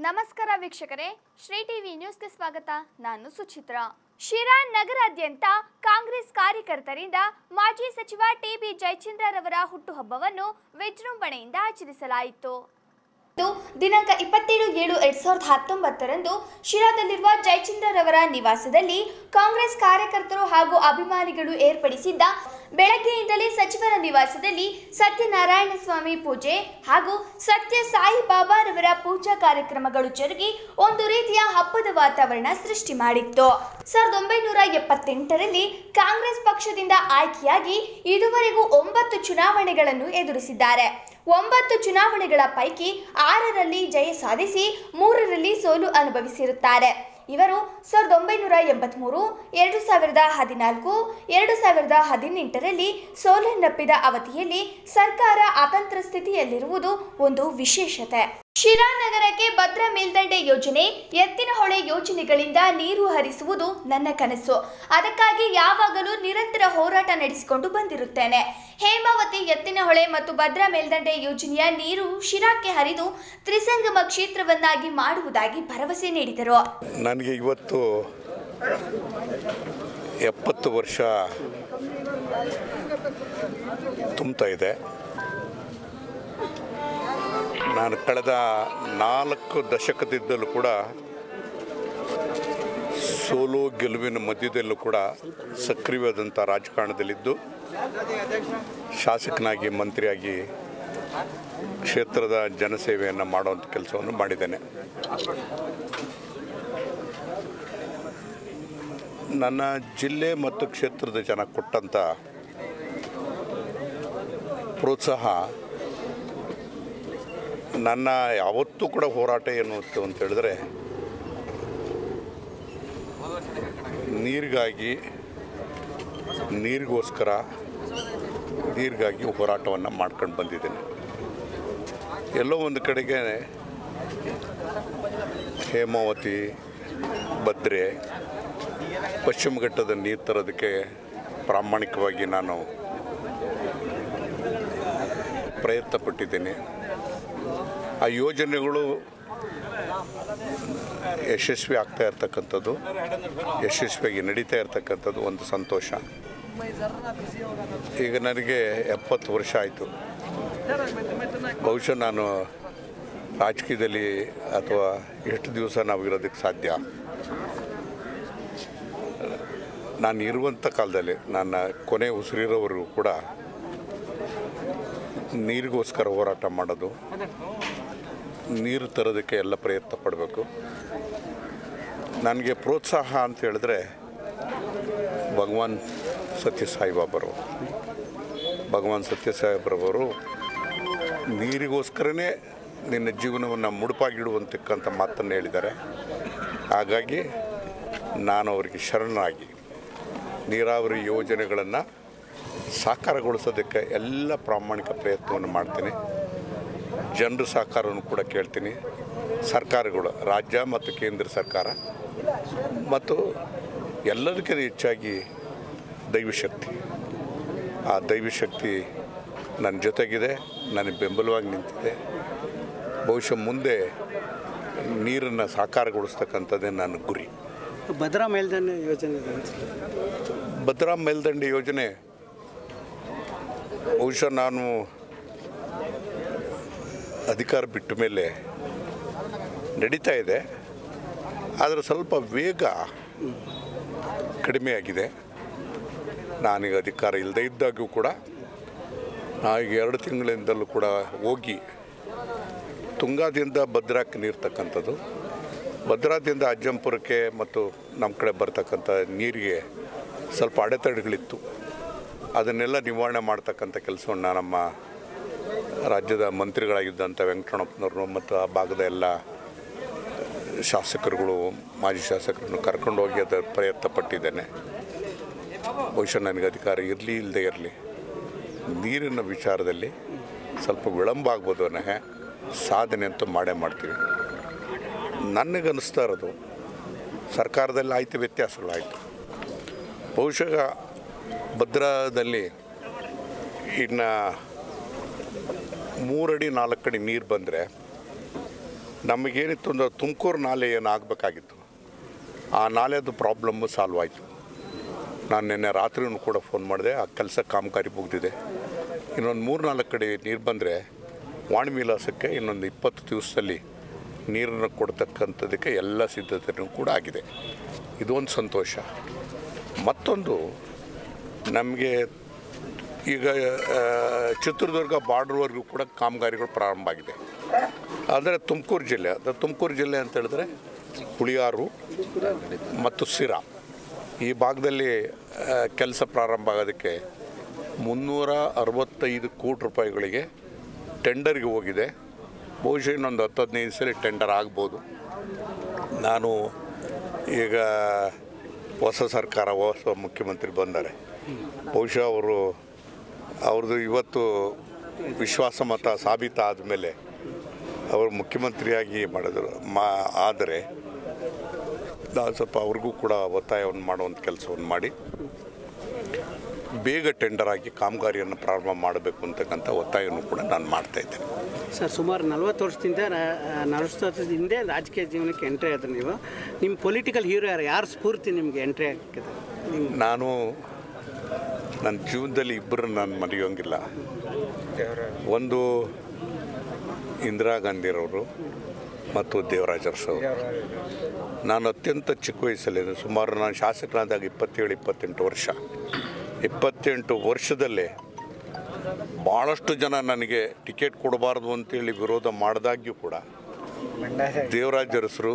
ನಮಸ್ಕಾರ ವೀಕ್ಷಕರೇ ಶ್ರೀ ಟಿವಿ ನ್ಯೂಸ್ಗೆ ಸ್ವಾಗತ ನಾನು ಸುಚಿತ್ರಾ ಶಿರಾ ನಗರಾದ್ಯಂತ ಕಾಂಗ್ರೆಸ್ ಕಾರ್ಯಕರ್ತರಿಂದ ಮಾಜಿ ಸಚಿವ ಟಿಬಿ ಜಯಚಂದ್ರರವರ ಹುಟ್ಟುಹಬ್ಬವನ್ನು ವಿಜೃಂಭಣೆಯಿಂದ ಆಚರಿಸಲಾಯಿತು ಇಂದು ದಿನಾಂಕ ಇಪ್ಪತ್ತೇಳು ಏಳು ಎರಡ್ ಸಾವಿರದ ಹತ್ತೊಂಬತ್ತರಂದು ಶಿರಾದಲ್ಲಿರುವ ಜಯಚಂದ್ರರವರ ನಿವಾಸದಲ್ಲಿ ಕಾಂಗ್ರೆಸ್ ಕಾರ್ಯಕರ್ತರು ಹಾಗೂ ಅಭಿಮಾನಿಗಳು ಏರ್ಪಡಿಸಿದ್ದ ಬೆಳಗ್ಗೆಯಿಂದಲೇ ಸಚಿವರ ನಿವಾಸದಲ್ಲಿ ಸತ್ಯನಾರಾಯಣ ಸ್ವಾಮಿ ಪೂಜೆ ಹಾಗೂ ಸತ್ಯ ಸಾಯಿ ಬಾಬಾರವರ ಪೂಜಾ ಕಾರ್ಯಕ್ರಮಗಳು ಜರುಗಿ ಒಂದು ರೀತಿಯ ಹಬ್ಬದ ವಾತಾವರಣ ಸೃಷ್ಟಿ ಮಾಡಿತ್ತು ಸಾವಿರದ ಒಂಬೈನೂರ ಎಪ್ಪತ್ತೆಂಟರಲ್ಲಿ ಕಾಂಗ್ರೆಸ್ ಪಕ್ಷದಿಂದ ಆಯ್ಕೆಯಾಗಿ ಇದುವರೆಗೂ ಒಂಬತ್ತು ಚುನಾವಣೆಗಳನ್ನು ಎದುರಿಸಿದ್ದಾರೆ ಒಂಬತ್ತು ಚುನಾವಣೆಗಳ ಪೈಕಿ ಆರರಲ್ಲಿ ಜಯ ಸಾಧಿಸಿ ಮೂರರಲ್ಲಿ ಸೋಲು ಅನುಭವಿಸಿರುತ್ತಾರೆ ಇವರು ಸಾವಿರದ ಒಂಬೈನೂರ ಎಂಬತ್ಮೂರು ಎರಡು ಸಾವಿರದ ಹದಿನಾಲ್ಕು ಎರಡು ಸಾವಿರದ ಹದಿನೆಂಟರಲ್ಲಿ ಸೋಲನ್ನಪ್ಪಿದ ಅವಧಿಯಲ್ಲಿ ಸರ್ಕಾರ ಅತಂತ್ರ ಸ್ಥಿತಿಯಲ್ಲಿರುವುದು ಒಂದು ವಿಶೇಷತೆ ಶಿರಾ ನಗರಕ್ಕೆ ಭದ್ರಾ ಮೇಲ್ದಂಡೆ ಯೋಜನೆ ಎತ್ತಿನಹೊಳೆ ಯೋಜನೆಗಳಿಂದ ನೀರು ಹರಿಸುವುದು ನನ್ನ ಕನಸು ಅದಕ್ಕಾಗಿ ಯಾವಾಗಲೂ ನಿರಂತರ ಹೋರಾಟ ನಡೆಸಿಕೊಂಡು ಬಂದಿರುತ್ತೇನೆ ಹೇಮಾವತಿ ಎತ್ತಿನಹೊಳೆ ಮತ್ತು ಭದ್ರಾ ಮೇಲ್ದಂಡೆ ಯೋಜನೆಯ ನೀರು ಶಿರಾಕ್ಕೆ ಹರಿದು ತ್ರಿಸಂಗಮ ಕ್ಷೇತ್ರವನ್ನಾಗಿ ಮಾಡುವುದಾಗಿ ಭರವಸೆ ನೀಡಿದರು ನನಗೆ ಇವತ್ತು ಎಪ್ಪತ್ತು ವರ್ಷ ತುಂಬ್ತಾ ಇದೆ ನಾನು ಕಳೆದ ನಾಲ್ಕು ದಶಕದಿಂದಲೂ ಕೂಡ ಸೋಲು ಗೆಲುವಿನ ಮಧ್ಯದಲ್ಲೂ ಕೂಡ ಸಕ್ರಿಯವಾದಂಥ ರಾಜಕಾರಣದಲ್ಲಿದ್ದು ಶಾಸಕನಾಗಿ ಮಂತ್ರಿಯಾಗಿ ಕ್ಷೇತ್ರದ ಜನಸೇವೆಯನ್ನು ಮಾಡುವಂಥ ಕೆಲಸವನ್ನು ಮಾಡಿದ್ದೇನೆ ನನ್ನ ಜಿಲ್ಲೆ ಮತ್ತು ಕ್ಷೇತ್ರದ ಜನ ಕೊಟ್ಟಂಥ ಪ್ರೋತ್ಸಾಹ ನನ್ನ ಯಾವತ್ತೂ ಕೂಡ ಹೋರಾಟ ಏನು ಇತ್ತು ಅಂತ ಹೇಳಿದ್ರೆ ನೀರಿಗಾಗಿ ನೀರಿಗೋಸ್ಕರ ನೀರಿಗಾಗಿ ಹೋರಾಟವನ್ನು ಮಾಡ್ಕೊಂಡು ಬಂದಿದ್ದೇನೆ ಎಲ್ಲೋ ಒಂದು ಕಡೆಗೆ ಹೇಮಾವತಿ ಭದ್ರೆ ಪಶ್ಚಿಮ ಘಟ್ಟದ ನೀರು ತರೋದಕ್ಕೆ ಪ್ರಾಮಾಣಿಕವಾಗಿ ನಾನು ಪ್ರಯತ್ನ ಪಟ್ಟಿದ್ದೇನೆ ಆ ಯೋಜನೆಗಳು ಯಶಸ್ವಿ ಆಗ್ತಾ ಇರ್ತಕ್ಕಂಥದ್ದು ಯಶಸ್ವಿಯಾಗಿ ನಡೀತಾ ಇರ್ತಕ್ಕಂಥದ್ದು ಒಂದು ಸಂತೋಷ ಈಗ ನನಗೆ ಎಪ್ಪತ್ತು ವರ್ಷ ಆಯಿತು ಬಹುಶಃ ನಾನು ರಾಜಕೀಯದಲ್ಲಿ ಅಥವಾ ಎಷ್ಟು ದಿವಸ ನಾವು ಇರೋದಕ್ಕೆ ಸಾಧ್ಯ ನಾನು ಇರುವಂಥ ಕಾಲದಲ್ಲಿ ನನ್ನ ಕೊನೆ ಉಸಿರಿರೋವರೆಗೂ ಕೂಡ ನೀರಿಗೋಸ್ಕರ ಹೋರಾಟ ಮಾಡೋದು ನೀರು ತರೋದಕ್ಕೆ ಎಲ್ಲ ಪ್ರಯತ್ನ ಪಡಬೇಕು ನನಗೆ ಪ್ರೋತ್ಸಾಹ ಅಂತ ಹೇಳಿದ್ರೆ ಭಗವಾನ್ ಸತ್ಯ ಸಾಯಿಬಾಬರು ಭಗವಾನ್ ಸತ್ಯ ಸಾಯಿಬರವರು ನೀರಿಗೋಸ್ಕರನೇ ನಿನ್ನ ಜೀವನವನ್ನು ಮುಡುಪಾಗಿಡುವಂತಕ್ಕಂಥ ಮಾತನ್ನು ಹೇಳಿದ್ದಾರೆ ಹಾಗಾಗಿ ನಾನು ಅವರಿಗೆ ಶರಣಾಗಿ ನೀರಾವರಿ ಯೋಜನೆಗಳನ್ನು ಸಾಕಾರಗೊಳಿಸೋದಕ್ಕೆ ಎಲ್ಲ ಪ್ರಾಮಾಣಿಕ ಪ್ರಯತ್ನವನ್ನು ಮಾಡ್ತೀನಿ ಜನರ ಸಹಕಾರವನ್ನು ಕೂಡ ಕೇಳ್ತೀನಿ ಸರ್ಕಾರಗಳು ರಾಜ್ಯ ಮತ್ತು ಕೇಂದ್ರ ಸರ್ಕಾರ ಮತ್ತು ಎಲ್ಲದಕ್ಕಿಂತ ಹೆಚ್ಚಾಗಿ ದೈವಶಕ್ತಿ ಆ ದೈವಶಕ್ತಿ ನನ್ನ ಜೊತೆಗಿದೆ ನನಗೆ ಬೆಂಬಲವಾಗಿ ನಿಂತಿದೆ ಬಹುಶಃ ಮುಂದೆ ನೀರನ್ನು ಸಾಕಾರಗೊಳಿಸ್ತಕ್ಕಂಥದ್ದೇ ನನ್ನ ಗುರಿ ಭದ್ರಾ ಮೇಲ್ದಂಡೆ ಯೋಜನೆ ಇದೆ ಅಂತ. ಭದ್ರಾ ಮೇಲ್ದಂಡೆ ಯೋಜನೆ ಬಹುಶಃ ನಾನು ಅಧಿಕಾರ ಬಿಟ್ಟ ಮೇಲೆ ನಡೀತಾ ಇದೆ ಆದರೆ ಸ್ವಲ್ಪ ವೇಗ ಕಡಿಮೆಯಾಗಿದೆ ನಾನೀಗ ಅಧಿಕಾರ ಇಲ್ಲದೇ ಇದ್ದಾಗೂ ಕೂಡ ನಾವೀಗ ಎರಡು ತಿಂಗಳಿಂದಲೂ ಕೂಡ ಹೋಗಿ ತುಂಗಾದಿಂದ ಭದ್ರಾಕ್ಕೆ ನೀರು ತಕ್ಕಂಥದ್ದು ಭದ್ರಾದಿಂದ ಅಜ್ಜಂಪುರಕ್ಕೆ ಮತ್ತು ನಮ್ಮ ಕಡೆ ಬರ್ತಕ್ಕಂಥ ನೀರಿಗೆ ಸ್ವಲ್ಪ ಅಡೆತಡೆಗಳಿತ್ತು ಅದನ್ನೆಲ್ಲ ನಿವಾರಣೆ ಮಾಡ್ತಕ್ಕಂಥ ಕೆಲಸವನ್ನು ನಮ್ಮ ರಾಜ್ಯದ ಮಂತ್ರಿಗಳಾಗಿದ್ದಂಥ ವೆಂಕಟರಮಣಪ್ಪನವರು ಮತ್ತು ಆ ಭಾಗದ ಎಲ್ಲ ಶಾಸಕರುಗಳು ಮಾಜಿ ಶಾಸಕರನ್ನು ಕರ್ಕೊಂಡು ಹೋಗಿ ಅದರ ಪ್ರಯತ್ನ ಪಟ್ಟಿದ್ದೇನೆ ಬಹುಶಃ ನನಗೆ ಅಧಿಕಾರ ಇರಲಿ ಇಲ್ಲದೆ ಇರಲಿ ನೀರಿನ ವಿಚಾರದಲ್ಲಿ ಸ್ವಲ್ಪ ವಿಳಂಬ ಆಗ್ಬೋದು ಅನ್ನೋ ಸಾಧನೆ ಅಂತೂ ಮಾಡೇ ಮಾಡ್ತೀವಿ ನನಗನ್ನಿಸ್ತಾ ಇರೋದು ಸರ್ಕಾರದಲ್ಲಿ ಆಯ್ತು ವ್ಯತ್ಯಾಸಗಳಾಯಿತು ಬಹುಶಃ ಭದ್ರಾದಲ್ಲಿ ಇನ್ನು ಮೂರಡಿ ನಾಲ್ಕು ಅಡಿ ನೀರು ಬಂದರೆ ನಮಗೇನಿತ್ತು ಅಂದ್ರೆ ತುಮಕೂರು ನಾಲೆ ಏನು ಆಗಬೇಕಾಗಿತ್ತು ಆ ನಾಲೆದು ಪ್ರಾಬ್ಲಮ್ಮು ಸಾಲ್ವ್ ಆಯಿತು ನಾನು ನಿನ್ನೆ ರಾತ್ರಿನೂ ಕೂಡ ಫೋನ್ ಮಾಡಿದೆ ಆ ಕೆಲಸ ಕಾಮಗಾರಿ ಮುಗಿದಿದೆ ಇನ್ನೊಂದು ಮೂರು ನಾಲ್ಕು ಕಡೆ ನೀರು ಬಂದರೆ ವಾಣಿವಿಲಾಸಕ್ಕೆ ಇನ್ನೊಂದು ಇಪ್ಪತ್ತು ದಿವಸದಲ್ಲಿ ನೀರನ್ನು ಕೊಡ್ತಕ್ಕಂಥದ್ದಕ್ಕೆ ಎಲ್ಲ ಸಿದ್ಧತೆಯೂ ಕೂಡ ಆಗಿದೆ ಇದೊಂದು ಸಂತೋಷ ಮತ್ತೊಂದು ನಮಗೆ ಈಗ ಆ, ಚಿತ್ರದುರ್ಗ ಬಾರ್ಡ್ರ್ವರೆಗೂ ಕೂಡ ಕಾಮಗಾರಿಗಳು ಪ್ರಾರಂಭ ಆಗಿದೆ ಆದರೆ ತುಮಕೂರು ಜಿಲ್ಲೆ ಅದು ತುಮಕೂರು ಜಿಲ್ಲೆ ಅಂತ ಹೇಳಿದ್ರೆ ಹುಳಿಯಾರು ಮತ್ತು ಸಿರಾ ಈ ಭಾಗದಲ್ಲಿ ಕೆಲಸ ಪ್ರಾರಂಭ ಆಗೋದಕ್ಕೆ ಮುನ್ನೂರ ಅರವತ್ತೈದು ಕೋಟಿ ರೂಪಾಯಿಗಳಿಗೆ ಟೆಂಡರ್ಗೆ ಹೋಗಿದೆ ಬಹುಶಃ ಇನ್ನೊಂದು ಹತ್ತು ಹದಿನೈದು ಸಲ ಟೆಂಡರ್ ಆಗ್ಬೋದು ನಾನು ಈಗ ಹೊಸ ಸರ್ಕಾರ ಹೊಸ ಮುಖ್ಯಮಂತ್ರಿ ಬಂದ್ದಾರೆ ಬಹುಶಃ ಅವರು ಅವ್ರದ್ದು ಇವತ್ತು ವಿಶ್ವಾಸಮತ ಸಾಬೀತಾದ ಮೇಲೆ ಅವರು ಮುಖ್ಯಮಂತ್ರಿಯಾಗಿ ಮಾಡಿದ್ರು ಮಾ ಆದರೆ ನಾನು ಸ್ವಲ್ಪ ಅವ್ರಿಗೂ ಕೂಡ ಒತ್ತಾಯವನ್ನು ಮಾಡುವಂಥ ಕೆಲಸವನ್ನು ಮಾಡಿ ಬೇಗ ಟೆಂಡರ್ ಆಗಿ ಕಾಮಗಾರಿಯನ್ನು ಪ್ರಾರಂಭ ಮಾಡಬೇಕು ಅಂತಕ್ಕಂಥ ಒತ್ತಾಯವನ್ನು ಕೂಡ ನಾನು ಮಾಡ್ತಾ ಇದ್ದೇನೆ ಸರ್ ಸುಮಾರು ನಲ್ವತ್ತು ವರ್ಷದಿಂದ ನಲವತ್ತು ವರ್ಷದ ಹಿಂದೆ ರಾಜಕೀಯ ಜೀವನಕ್ಕೆ ಎಂಟ್ರಿ ಆದ್ರೆ ನೀವು ನಿಮ್ಮ ಪೊಲಿಟಿಕಲ್ ಹೀರೋ ಯಾರು ಯಾರು ಸ್ಫೂರ್ತಿ ನಿಮಗೆ ಎಂಟ್ರಿ ಆಗ್ತದೆ ನಿಮ್ಮ ನಾನು ನನ್ನ ಜೀವನದಲ್ಲಿ ಇಬ್ಬರು ನಾನು ಮರೆಯೋಂಗಿಲ್ಲ ಒಂದು ಇಂದಿರಾ ಗಾಂಧಿರವರು ಮತ್ತು ದೇವರಾಜ ಅರಸು ಅವರು ನಾನು ಅತ್ಯಂತ ಚಿಕ್ಕ ವಯಸ್ಸಲ್ಲಿ ಸುಮಾರು ನಾನು ಶಾಸಕನಾದಾಗ ಇಪ್ಪತ್ತೇಳು ಇಪ್ಪತ್ತೆಂಟು ವರ್ಷ ಇಪ್ಪತ್ತೆಂಟು ವರ್ಷದಲ್ಲೇ ಭಾಳಷ್ಟು ಜನ ನನಗೆ ಟಿಕೆಟ್ ಕೊಡಬಾರ್ದು ಅಂತೇಳಿ ವಿರೋಧ ಮಾಡಿದಾಗ್ಯೂ ಕೂಡ ದೇವರಾಜ ಅರಸರು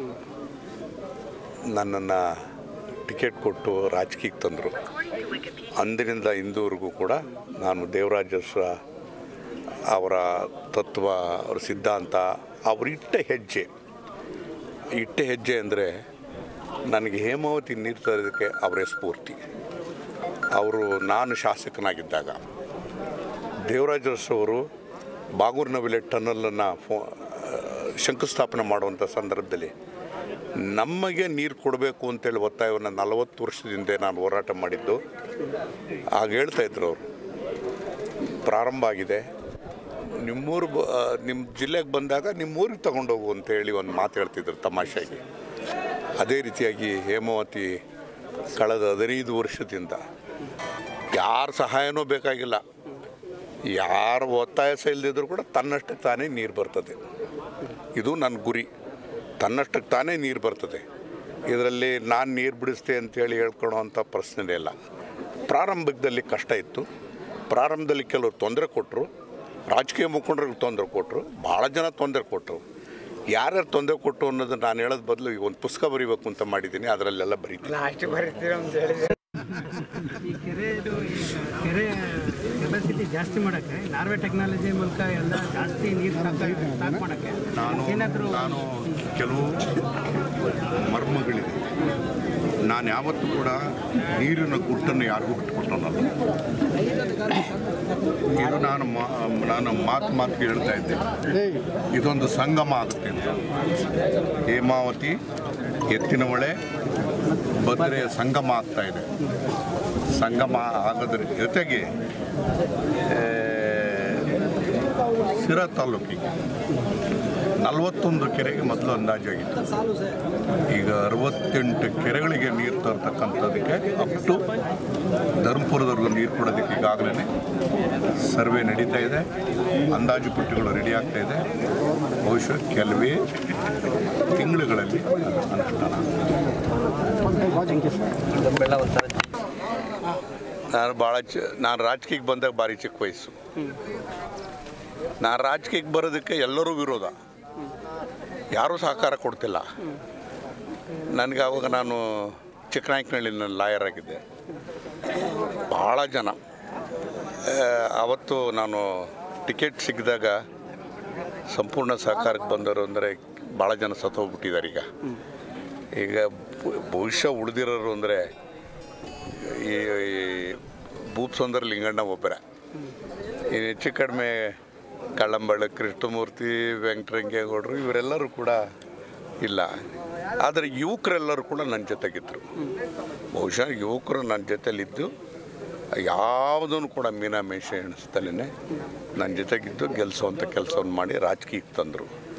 ನನ್ನನ್ನು ಟಿಕೆಟ್ ಕೊಟ್ಟು ರಾಜಕೀಯಕ್ಕೆ ತಂದರು ಅಂದಿನಿಂದ ಇಂದುವರೆಗೂ ಕೂಡ ನಾನು ದೇವರಾಜ ಅರಸರ ಅವರ ತತ್ವ ಅವರ ಸಿದ್ಧಾಂತ ಅವ್ರ ಇಟ್ಟ ಹೆಜ್ಜೆ ಇಟ್ಟ ಹೆಜ್ಜೆ ಅಂದರೆ ನನಗೆ ಹೇಮಾವತಿ ನೀರು ತರೋದಕ್ಕೆ ಅವರೇ ಸ್ಫೂರ್ತಿ ಅವರು ನಾನು ಶಾಸಕನಾಗಿದ್ದಾಗ ದೇವರಾಜ ಅರಸು ಅವರು ಬಾಗೂರಿನವಿಲೆ ಟನಲನ್ನು ಫೋ ಶಂಕುಸ್ಥಾಪನೆ ಮಾಡುವಂಥ ಸಂದರ್ಭದಲ್ಲಿ ನಮಗೆ ನೀರು ಕೊಡಬೇಕು ಅಂತೇಳಿ ಒತ್ತಾಯವನ್ನು ನಲವತ್ತು ವರ್ಷದಿಂದ ನಾನು ಹೋರಾಟ ಮಾಡಿದ್ದು ಆಗ ಹೇಳ್ತಾ ಇದ್ರು ಅವರು ಪ್ರಾರಂಭ ಆಗಿದೆ ನಿಮ್ಮೂರು ಬ ನಿಮ್ಮ ಜಿಲ್ಲೆಗೆ ಬಂದಾಗ ನಿಮ್ಮೂರಿಗೆ ತಗೊಂಡೋಗು ಅಂತೇಳಿ ಒಂದು ಮಾತು ಹೇಳ್ತಿದ್ರು ತಮಾಷೆಗೆ ಅದೇ ರೀತಿಯಾಗಿ ಹೇಮಾವತಿ ಕಳೆದ ಹದಿನೈದು ವರ್ಷದಿಂದ ಯಾರ ಸಹಾಯನೂ ಬೇಕಾಗಿಲ್ಲ ಯಾರ ಒತ್ತಾಯ ಸಹ ಇಲ್ಲದಿದ್ರೂ ಕೂಡ ತನ್ನಷ್ಟಕ್ಕೆ ತಾನೇ ನೀರು ಬರ್ತದೆ ಇದು ನನ್ನ ಗುರಿ ತನ್ನಷ್ಟಕ್ಕೆ ತಾನೇ ನೀರು ಬರ್ತದೆ ಇದರಲ್ಲಿ ನಾನು ನೀರು ಬಿಡಿಸ್ತೆ ಅಂತೇಳಿ ಹೇಳ್ಕೊಳ್ಳೋವಂಥ ಪ್ರಶ್ನೆ ಇಲ್ಲ ಪ್ರಾರಂಭದಲ್ಲಿ ಕಷ್ಟ ಇತ್ತು ಪ್ರಾರಂಭದಲ್ಲಿ ಕೆಲವರು ತೊಂದರೆ ಕೊಟ್ಟರು ರಾಜಕೀಯ ಮುಖಂಡರಿಗೆ ತೊಂದರೆ ಕೊಟ್ಟರು ಭಾಳ ಜನ ತೊಂದರೆ ಕೊಟ್ಟರು ಯಾರ್ಯಾರು ತೊಂದರೆ ಕೊಟ್ಟು ಅನ್ನೋದು ನಾನು ಹೇಳೋದು ಬದಲು ಈಗ ಒಂದು ಪುಸ್ತಕ ಬರೀಬೇಕು ಅಂತ ಮಾಡಿದ್ದೀನಿ ಅದರಲ್ಲೆಲ್ಲ ಬರೀತೀನಿ ಲಾಸ್ಟ್ ಬರೀತೀರ ಅಂತ ಹೇಳಿದ್ರೆ ಈ ಕೆರೆದು ಕೆರೆ ಕೆಪಾಸಿಟಿ ಜಾಸ್ತಿ ಮಾಡೋಕ್ಕೆ ನಾರ್ವೆ ಟೆಕ್ನಾಲಜಿ ಮೂಲಕ ಎಲ್ಲ ಜಾಸ್ತಿ ನೀರು ಸ್ಟಾಕ್ ಮಾಡೋಕ್ಕೆ ನಾನು ಏನಾದರೂ ನಾನು ಕೆಲವು ಮರ್ಮಗಳಿದೆ ನಾನು ಯಾವತ್ತೂ ಕೂಡ ನೀರಿನ ಗುಟ್ಟನ್ನು ಯಾರಿಗೂ ಬಿಟ್ಕೊಟ್ಟನಲ್ಲ ಇದು ನಾನು ಮಾ ನಾನು ಮಾತು ಮಾತಿಗೆ ಹೇಳ್ತಾ ಇದ್ದೆ ಇದೊಂದು ಸಂಗಮ ಆಗುತ್ತೆ ಅಂತ ಹೇಮಾವತಿ ಎತ್ತಿನಹೊಳೆ ಭದ್ರೆಯ ಸಂಗಮ ಆಗ್ತಾ ಇದೆ ಸಂಗಮ ಆಗೋದ್ರ ಜೊತೆಗೆ ಆ, ಸಿರಾ ತಾಲೂಕಿಗೆ ನಲವತ್ತೊಂದು ಕೆರೆಗೆ ಮೊದಲು ಅಂದಾಜಾಗಿತ್ತು ಈಗ ಅರವತ್ತೆಂಟು ಕೆರೆಗಳಿಗೆ ನೀರು ತರ್ತಕ್ಕಂಥದ್ದಕ್ಕೆ ಅಪ್ ಟು ಧರ್ಮಪುರದವರೆಗೂ ನೀರು ಕೊಡೋದಕ್ಕೆ ಈಗಾಗಲೇ ಸರ್ವೆ ನಡೀತಾ ಇದೆ ಅಂದಾಜು ಪಟ್ಟಿಗಳು ರೆಡಿ ಆಗ್ತಾ ಇದೆ ಬಹುಶಃ ಕೆಲವೇ ತಿಂಗಳುಗಳಲ್ಲಿ ಅದು ಅನುಷ್ಠಾನ ನಾನು ಭಾಳ ಚ ನಾನು ರಾಜಕೀಯಕ್ಕೆ ಬಂದಾಗ ಭಾರಿ ಚಿಕ್ಕ ವಯಸ್ಸು ನಾನು ರಾಜಕೀಯಕ್ಕೆ ಬರೋದಕ್ಕೆ ಎಲ್ಲರೂ ವಿರೋಧ ಯಾರೂ ಸಹಕಾರ ಕೊಡ್ತಿಲ್ಲ ನನಗೆ ಆವಾಗ ನಾನು ಚಿಕ್ಕನಾಯಕನಹಳ್ಳಿನ ಲಾಯರ್ ಆಗಿದ್ದೆ ಭಾಳ ಜನ ಆ, ಅವತ್ತು ನಾನು ಟಿಕೆಟ್ ಸಿಕ್ಕಿದಾಗ ಸಂಪೂರ್ಣ ಸಹಕಾರಕ್ಕೆ ಬಂದವರು ಅಂದರೆ ಭಾಳ ಜನ ಸತ್ತೋಗ್ಬಿಟ್ಟಿದ್ದಾರೆ ಈಗ ಈಗ ಭ- ಬಹುಶಃ ಉಳಿದಿರೋರು ಅಂದರೆ ಈ ಈ ಭೂಪ್ ಸುಂದರ ಲಿಂಗಣ್ಣ ಒಬ್ಬರ ಈ ಹೆಚ್ಚು ಕಡಿಮೆ ಕಳ್ಳಂಬಳ್ಳ ಕೃಷ್ಣಮೂರ್ತಿ ವೆಂಕಟರಂಗೇಗೌಡರು ಇವರೆಲ್ಲರೂ ಕೂಡ ಇಲ್ಲ ಆದರೆ ಯುವಕರೆಲ್ಲರೂ ಕೂಡ ನನ್ನ ಜೊತೆಗಿದ್ದರು ಬಹುಶಃ ಯುವಕರು ನನ್ನ ಜೊತೆಲಿದ್ದು ಯಾವುದನ್ನು ಕೂಡ ಮೀನಾಮೇಷ ಎಣಿಸ್ದಲೇ ನನ್ನ ಜೊತೆಗಿದ್ದು ಗೆಲ್ಲಿಸುವಂಥ ಕೆಲಸವನ್ನು ಮಾಡಿ ರಾಜಕೀಯಕ್ಕೆ ತಂದರು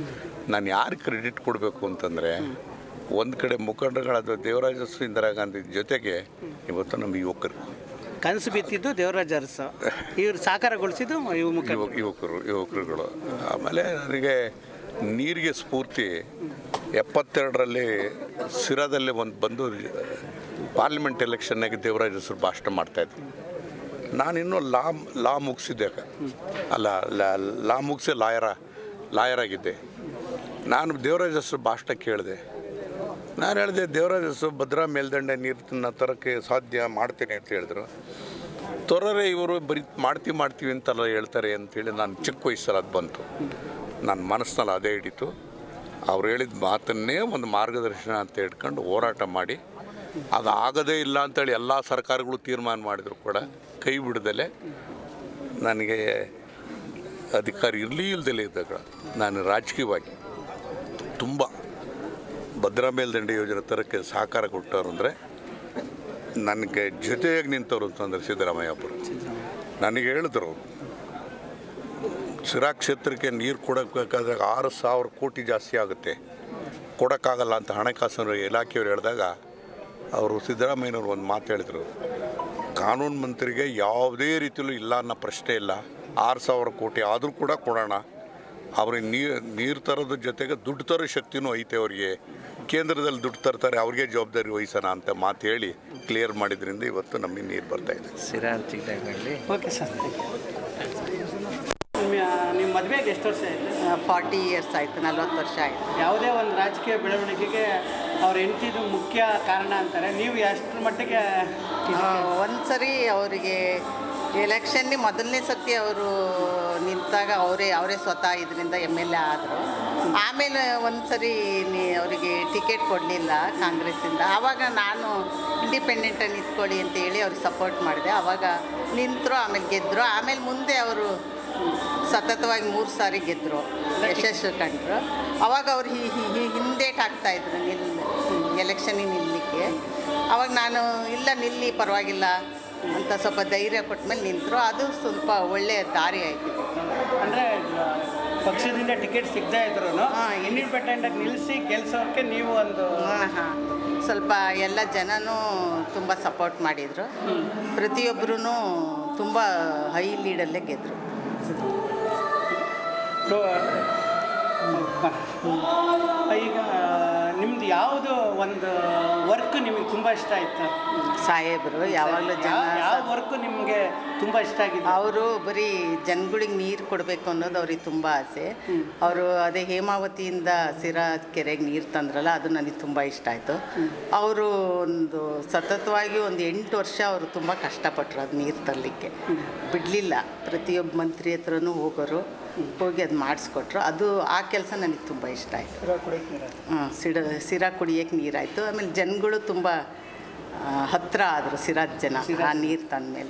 ನಾನು ಯಾರು ಕ್ರೆಡಿಟ್ ಕೊಡಬೇಕು ಅಂತಂದರೆ ಒಂದು ಕಡೆ ಮುಖಂಡಗಳಾದ ದೇವರಾಜಸ್ಸು ಇಂದಿರಾ ಗಾಂಧಿ ಜೊತೆಗೆ ಇವತ್ತು ನಮ್ಮ ಯುವಕರು ಕನಸು ಬಿತ್ತಿದ್ದು ದೇವರಾಜ ಅರಸು ಇವ್ರು ಸಾಕಾರಗೊಳಿಸಿದ್ದು ಇವು ಮುಖ ಯುವ ಯುವಕರು ಯುವಕರುಗಳು ಆಮೇಲೆ ನನಗೆ ನೀರಿಗೆ ಸ್ಫೂರ್ತಿ ಎಪ್ಪತ್ತೆರಡರಲ್ಲಿ ಸಿರಾದಲ್ಲಿ ಒಂದು ಬಂದು ಪಾರ್ಲಿಮೆಂಟ್ ಎಲೆಕ್ಷನ್ನಾಗೆ ದೇವರಾಜ ಹೆಸರು ಭಾಷಣ ಮಾಡ್ತಾಯಿದ್ರು ನಾನಿನ್ನೂ ಲಾ ಲಾ ಮುಗಿಸಿದ್ದೆ ಅಲ್ಲ ಲಾ- ಲಾ ಮುಗಿಸಿ ಲಾಯರ ಲಾಯರ್ ಆಗಿದ್ದೆ ನಾನು ದೇವರಾಜ ಹೆಸರು ಭಾಷಣ ಕೇಳಿದೆ ನಾನು ಹೇಳಿದೆ ದೇವರಾಜ ಹೆಸರು ಭದ್ರಾ ಮೇಲ್ದಂಡೆ ನೀರನ್ನ ತರೋಕ್ಕೆ ಸಾಧ್ಯ ಮಾಡ್ತೇನೆ ಅಂತ ಹೇಳಿದ್ರು ತೊರರೆ ಇವರು ಬರೀ ಮಾಡ್ತೀವಿ ಮಾಡ್ತೀವಿ ಅಂತೆಲ್ಲ ಹೇಳ್ತಾರೆ ಅಂತೇಳಿ ನಾನು ಚಿಕ್ಕ ವಯಸ್ಸಲ್ಲಿ ಅದು ಬಂತು ನನ್ನ ಮನಸ್ಸಿನಲ್ಲಿ ಅದೇ ಹಿಡಿತು ಅವ್ರು ಹೇಳಿದ ಮಾತನ್ನೇ ಒಂದು ಮಾರ್ಗದರ್ಶನ ಅಂತ ಹಿಡ್ಕೊಂಡು ಹೋರಾಟ ಮಾಡಿ ಅದು ಆಗದೇ ಇಲ್ಲ ಅಂತೇಳಿ ಎಲ್ಲ ಸರ್ಕಾರಗಳು ತೀರ್ಮಾನ ಮಾಡಿದ್ರು ಕೂಡ ಕೈ ಬಿಡದಲೆ ನನಗೆ ಅಧಿಕಾರ ಇರಲಿ ಇಲ್ದಲೇ ಇದ್ದಾಗ ನಾನು ರಾಜಕೀಯವಾಗಿ ತುಂಬ ಭದ್ರಾ ಮೇಲ್ದಂಡೆ ಯೋಜನೆ ತರಕ್ಕೆ ಸಹಕಾರ ಕೊಟ್ಟವರು ಅಂದರೆ ನನಗೆ ಜೊತೆಯಾಗಿ ನಿಂತವರು ಅಂತಂದರೆ ಸಿದ್ದರಾಮಯ್ಯ ಒಬ್ಬರು ನನಗೆ ಹೇಳಿದ್ರು ಅವ್ರು, ಸಿರಾ ಕ್ಷೇತ್ರಕ್ಕೆ ನೀರು ಕೊಡಬೇಕಾದ್ರೆ ಆರು ಸಾವಿರ ಕೋಟಿ ಜಾಸ್ತಿ ಆಗುತ್ತೆ ಕೊಡೋಕ್ಕಾಗಲ್ಲ ಅಂತ ಹಣಕಾಸು ಇಲಾಖೆಯವರು ಹೇಳಿದಾಗ ಅವರು ಸಿದ್ದರಾಮಯ್ಯನವರು ಒಂದು ಮಾತು ಹೇಳಿದರು ಕಾನೂನು ಮಂತ್ರಿಗೆ ಯಾವುದೇ ರೀತಿಯಲ್ಲೂ ಇಲ್ಲ ಅನ್ನೋ ಪ್ರಶ್ನೆ ಇಲ್ಲ ಆರು ಸಾವಿರ ಕೋಟಿ ಆದರೂ ಕೂಡ ಕೊಡೋಣ ಅವ್ರಿಗೆ ನೀರು ನೀರು ತರೋದ್ರ ಜೊತೆಗೆ ದುಡ್ಡು ತರೋ ಶಕ್ತಿನೂ ಐತೆ ಅವರಿಗೆ ಕೇಂದ್ರದಲ್ಲಿ ದುಡ್ಡು ತರ್ತಾರೆ ಅವ್ರಿಗೆ ಜವಾಬ್ದಾರಿ ವಹಿಸೋಣ ಅಂತ ಮಾತು ಹೇಳಿ ಕ್ಲಿಯರ್ ಮಾಡಿದ್ರಿಂದ ಇವತ್ತು ನಮಗೆ ನೀರು ಬರ್ತಾ ಇದೆ ಸಿರಾ ಚಿಕ್ಕದಾಗಲಿ ಓಕೆ ಸರ್ ನಿಮ್ಮ ನಿಮ್ಮ ಮದುವೆಗೆ ಎಷ್ಟು ವರ್ಷ ಆಯಿತು ಫಾರ್ಟಿ ಇಯರ್ಸ್ ಆಯಿತು ನಲ್ವತ್ತು ವರ್ಷ ಆಯಿತು ಯಾವುದೇ ಒಂದು ರಾಜಕೀಯ ಬೆಳವಣಿಗೆಗೆ ಅವ್ರ ಹೆಂಡತಿದು ಮುಖ್ಯ ಕಾರಣ ಅಂತಾರೆ ನೀವು ಎಷ್ಟರ ಮಟ್ಟಿಗೆ ಒಂದು ಸರಿ ಅವರಿಗೆ ಎಲೆಕ್ಷನ್ನಿ ಮೊದಲನೇ ಸತಿ ಅವರು ನಿಂತಾಗ ಅವರೇ ಅವರೇ ಸ್ವತಃ ಇದರಿಂದ ಎಮ್ ಎಲ್ ಎ ಆದರು ಆಮೇಲೆ ಒಂದು ಸರಿ ನೀ ಅವರಿಗೆ ಟಿಕೆಟ್ ಕೊಡಲಿಲ್ಲ ಕಾಂಗ್ರೆಸ್ಸಿಂದ ಆವಾಗ ನಾನು ಇಂಡಿಪೆಂಡೆಂಟಾಗಿ ನಿಂತ್ಕೊಳ್ಳಿ ಅಂತ ಹೇಳಿ ಅವ್ರಿಗೆ ಸಪೋರ್ಟ್ ಮಾಡಿದೆ ಆವಾಗ ನಿಂತರು ಆಮೇಲೆ ಗೆದ್ದರು ಆಮೇಲೆ ಮುಂದೆ ಅವರು ಸತತವಾಗಿ ಮೂರು ಸಾರಿ ಗೆದ್ದರು ಯಶಸ್ಸು ಕಂಡ್ರು ಅವಾಗ ಅವ್ರು ಹಿ ಹಿ- ಹಿ- ಹಿಂದೇಟ್ ಹಾಕ್ತಾಯಿದ್ರು ನಿಲ್ ಎಲೆಕ್ಷನಿಗೆ ನಿಲ್ಲಲಿಕ್ಕೆ ಅವಾಗ ನಾನು ಇಲ್ಲ ನಿಲ್ಲಿ ಪರವಾಗಿಲ್ಲ ಅಂತ ಸ್ವಲ್ಪ ಧೈರ್ಯ ಕೊಟ್ಮೇಲೆ ನಿಂತರು ಅದು ಸ್ವಲ್ಪ ಒಳ್ಳೆಯ ದಾರಿ ಆಯಿತು ಅಂದರೆ ಪಕ್ಷದಿಂದ ಟಿಕೆಟ್ ಸಿಗದೇ ಇದ್ರು ಹಾ, ಇಂಡಿಪೆಂಡೆಂಟಾಗಿ ನಿಲ್ಲಿಸಿ ಗೆಲ್ಸೋಕ್ಕೆ ನೀವು ಒಂದು ಹಾಂ ಹಾಂ ಸ್ವಲ್ಪ ಎಲ್ಲ ಜನನೂ ತುಂಬ ಸಪೋರ್ಟ್ ಮಾಡಿದರು ಪ್ರತಿಯೊಬ್ಬರೂ ತುಂಬ ಹೈ ಲೀಡಲ್ಲೇ ಗೆದ್ದರು ಟೋ- ಈಗ ನಿಮ್ದು ಯಾವುದು ಒಂದು ವರ್ಕ್ ನಿಮಗೆ ತುಂಬ ಇಷ್ಟ ಆಯ್ತು ಸಾಹೇಬರು ಯಾವಾಗಲೂ ಜನ ಯಾವ- ಯಾವ ವರ್ಕ್ ನಿಮಗೆ ತುಂಬ ಇಷ್ಟ ಆಗಿದೆ ಅವರು ಬರೀ ಜನಗಳಿಗೆ ನೀರು ಕೊಡಬೇಕು ಅನ್ನೋದು ಅವ್ರಿಗೆ ತುಂಬ ಆಸೆ ಅವರು ಅದೇ ಹೇಮಾವತಿಯಿಂದ ಸಿರಾ ಕೆರೆಗೆ ನೀರು ತಂದ್ರಲ್ಲ ಅದು ನನಗೆ ತುಂಬ ಇಷ್ಟ ಆಯಿತು ಅವರು ಒಂದು ಸತತವಾಗಿ ಒಂದು ಎಂಟು ವರ್ಷ ಅವರು ತುಂಬ ಕಷ್ಟಪಟ್ಟರು ಅದು ನೀರು ತರಲಿಕ್ಕೆ ಬಿಡಲಿಲ್ಲ ಪ್ರತಿಯೊಬ್ಬ ಮಂತ್ರಿ ಹತ್ರನೂ ಹೋಗೋರು ಹೋಗಿ ಅದು ಮಾಡಿಸ್ಕೊಟ್ರು ಅದು ಆ ಕೆಲಸ ನನಗೆ ತುಂಬ ಇಷ್ಟ ಆಯಿತು ಹಾಂ ಸಿಡ ಸಿರಾ ಕುಡಿಯೋಕ್ಕೆ ನೀರಾಯಿತು ಆಮೇಲೆ ಜನಗಳು ತುಂಬ ಆ, ಹತ್ರ ಆದರು ಸಿರಾದ ಜನ ಆ ನೀರು ತಂದಮೇಲೆ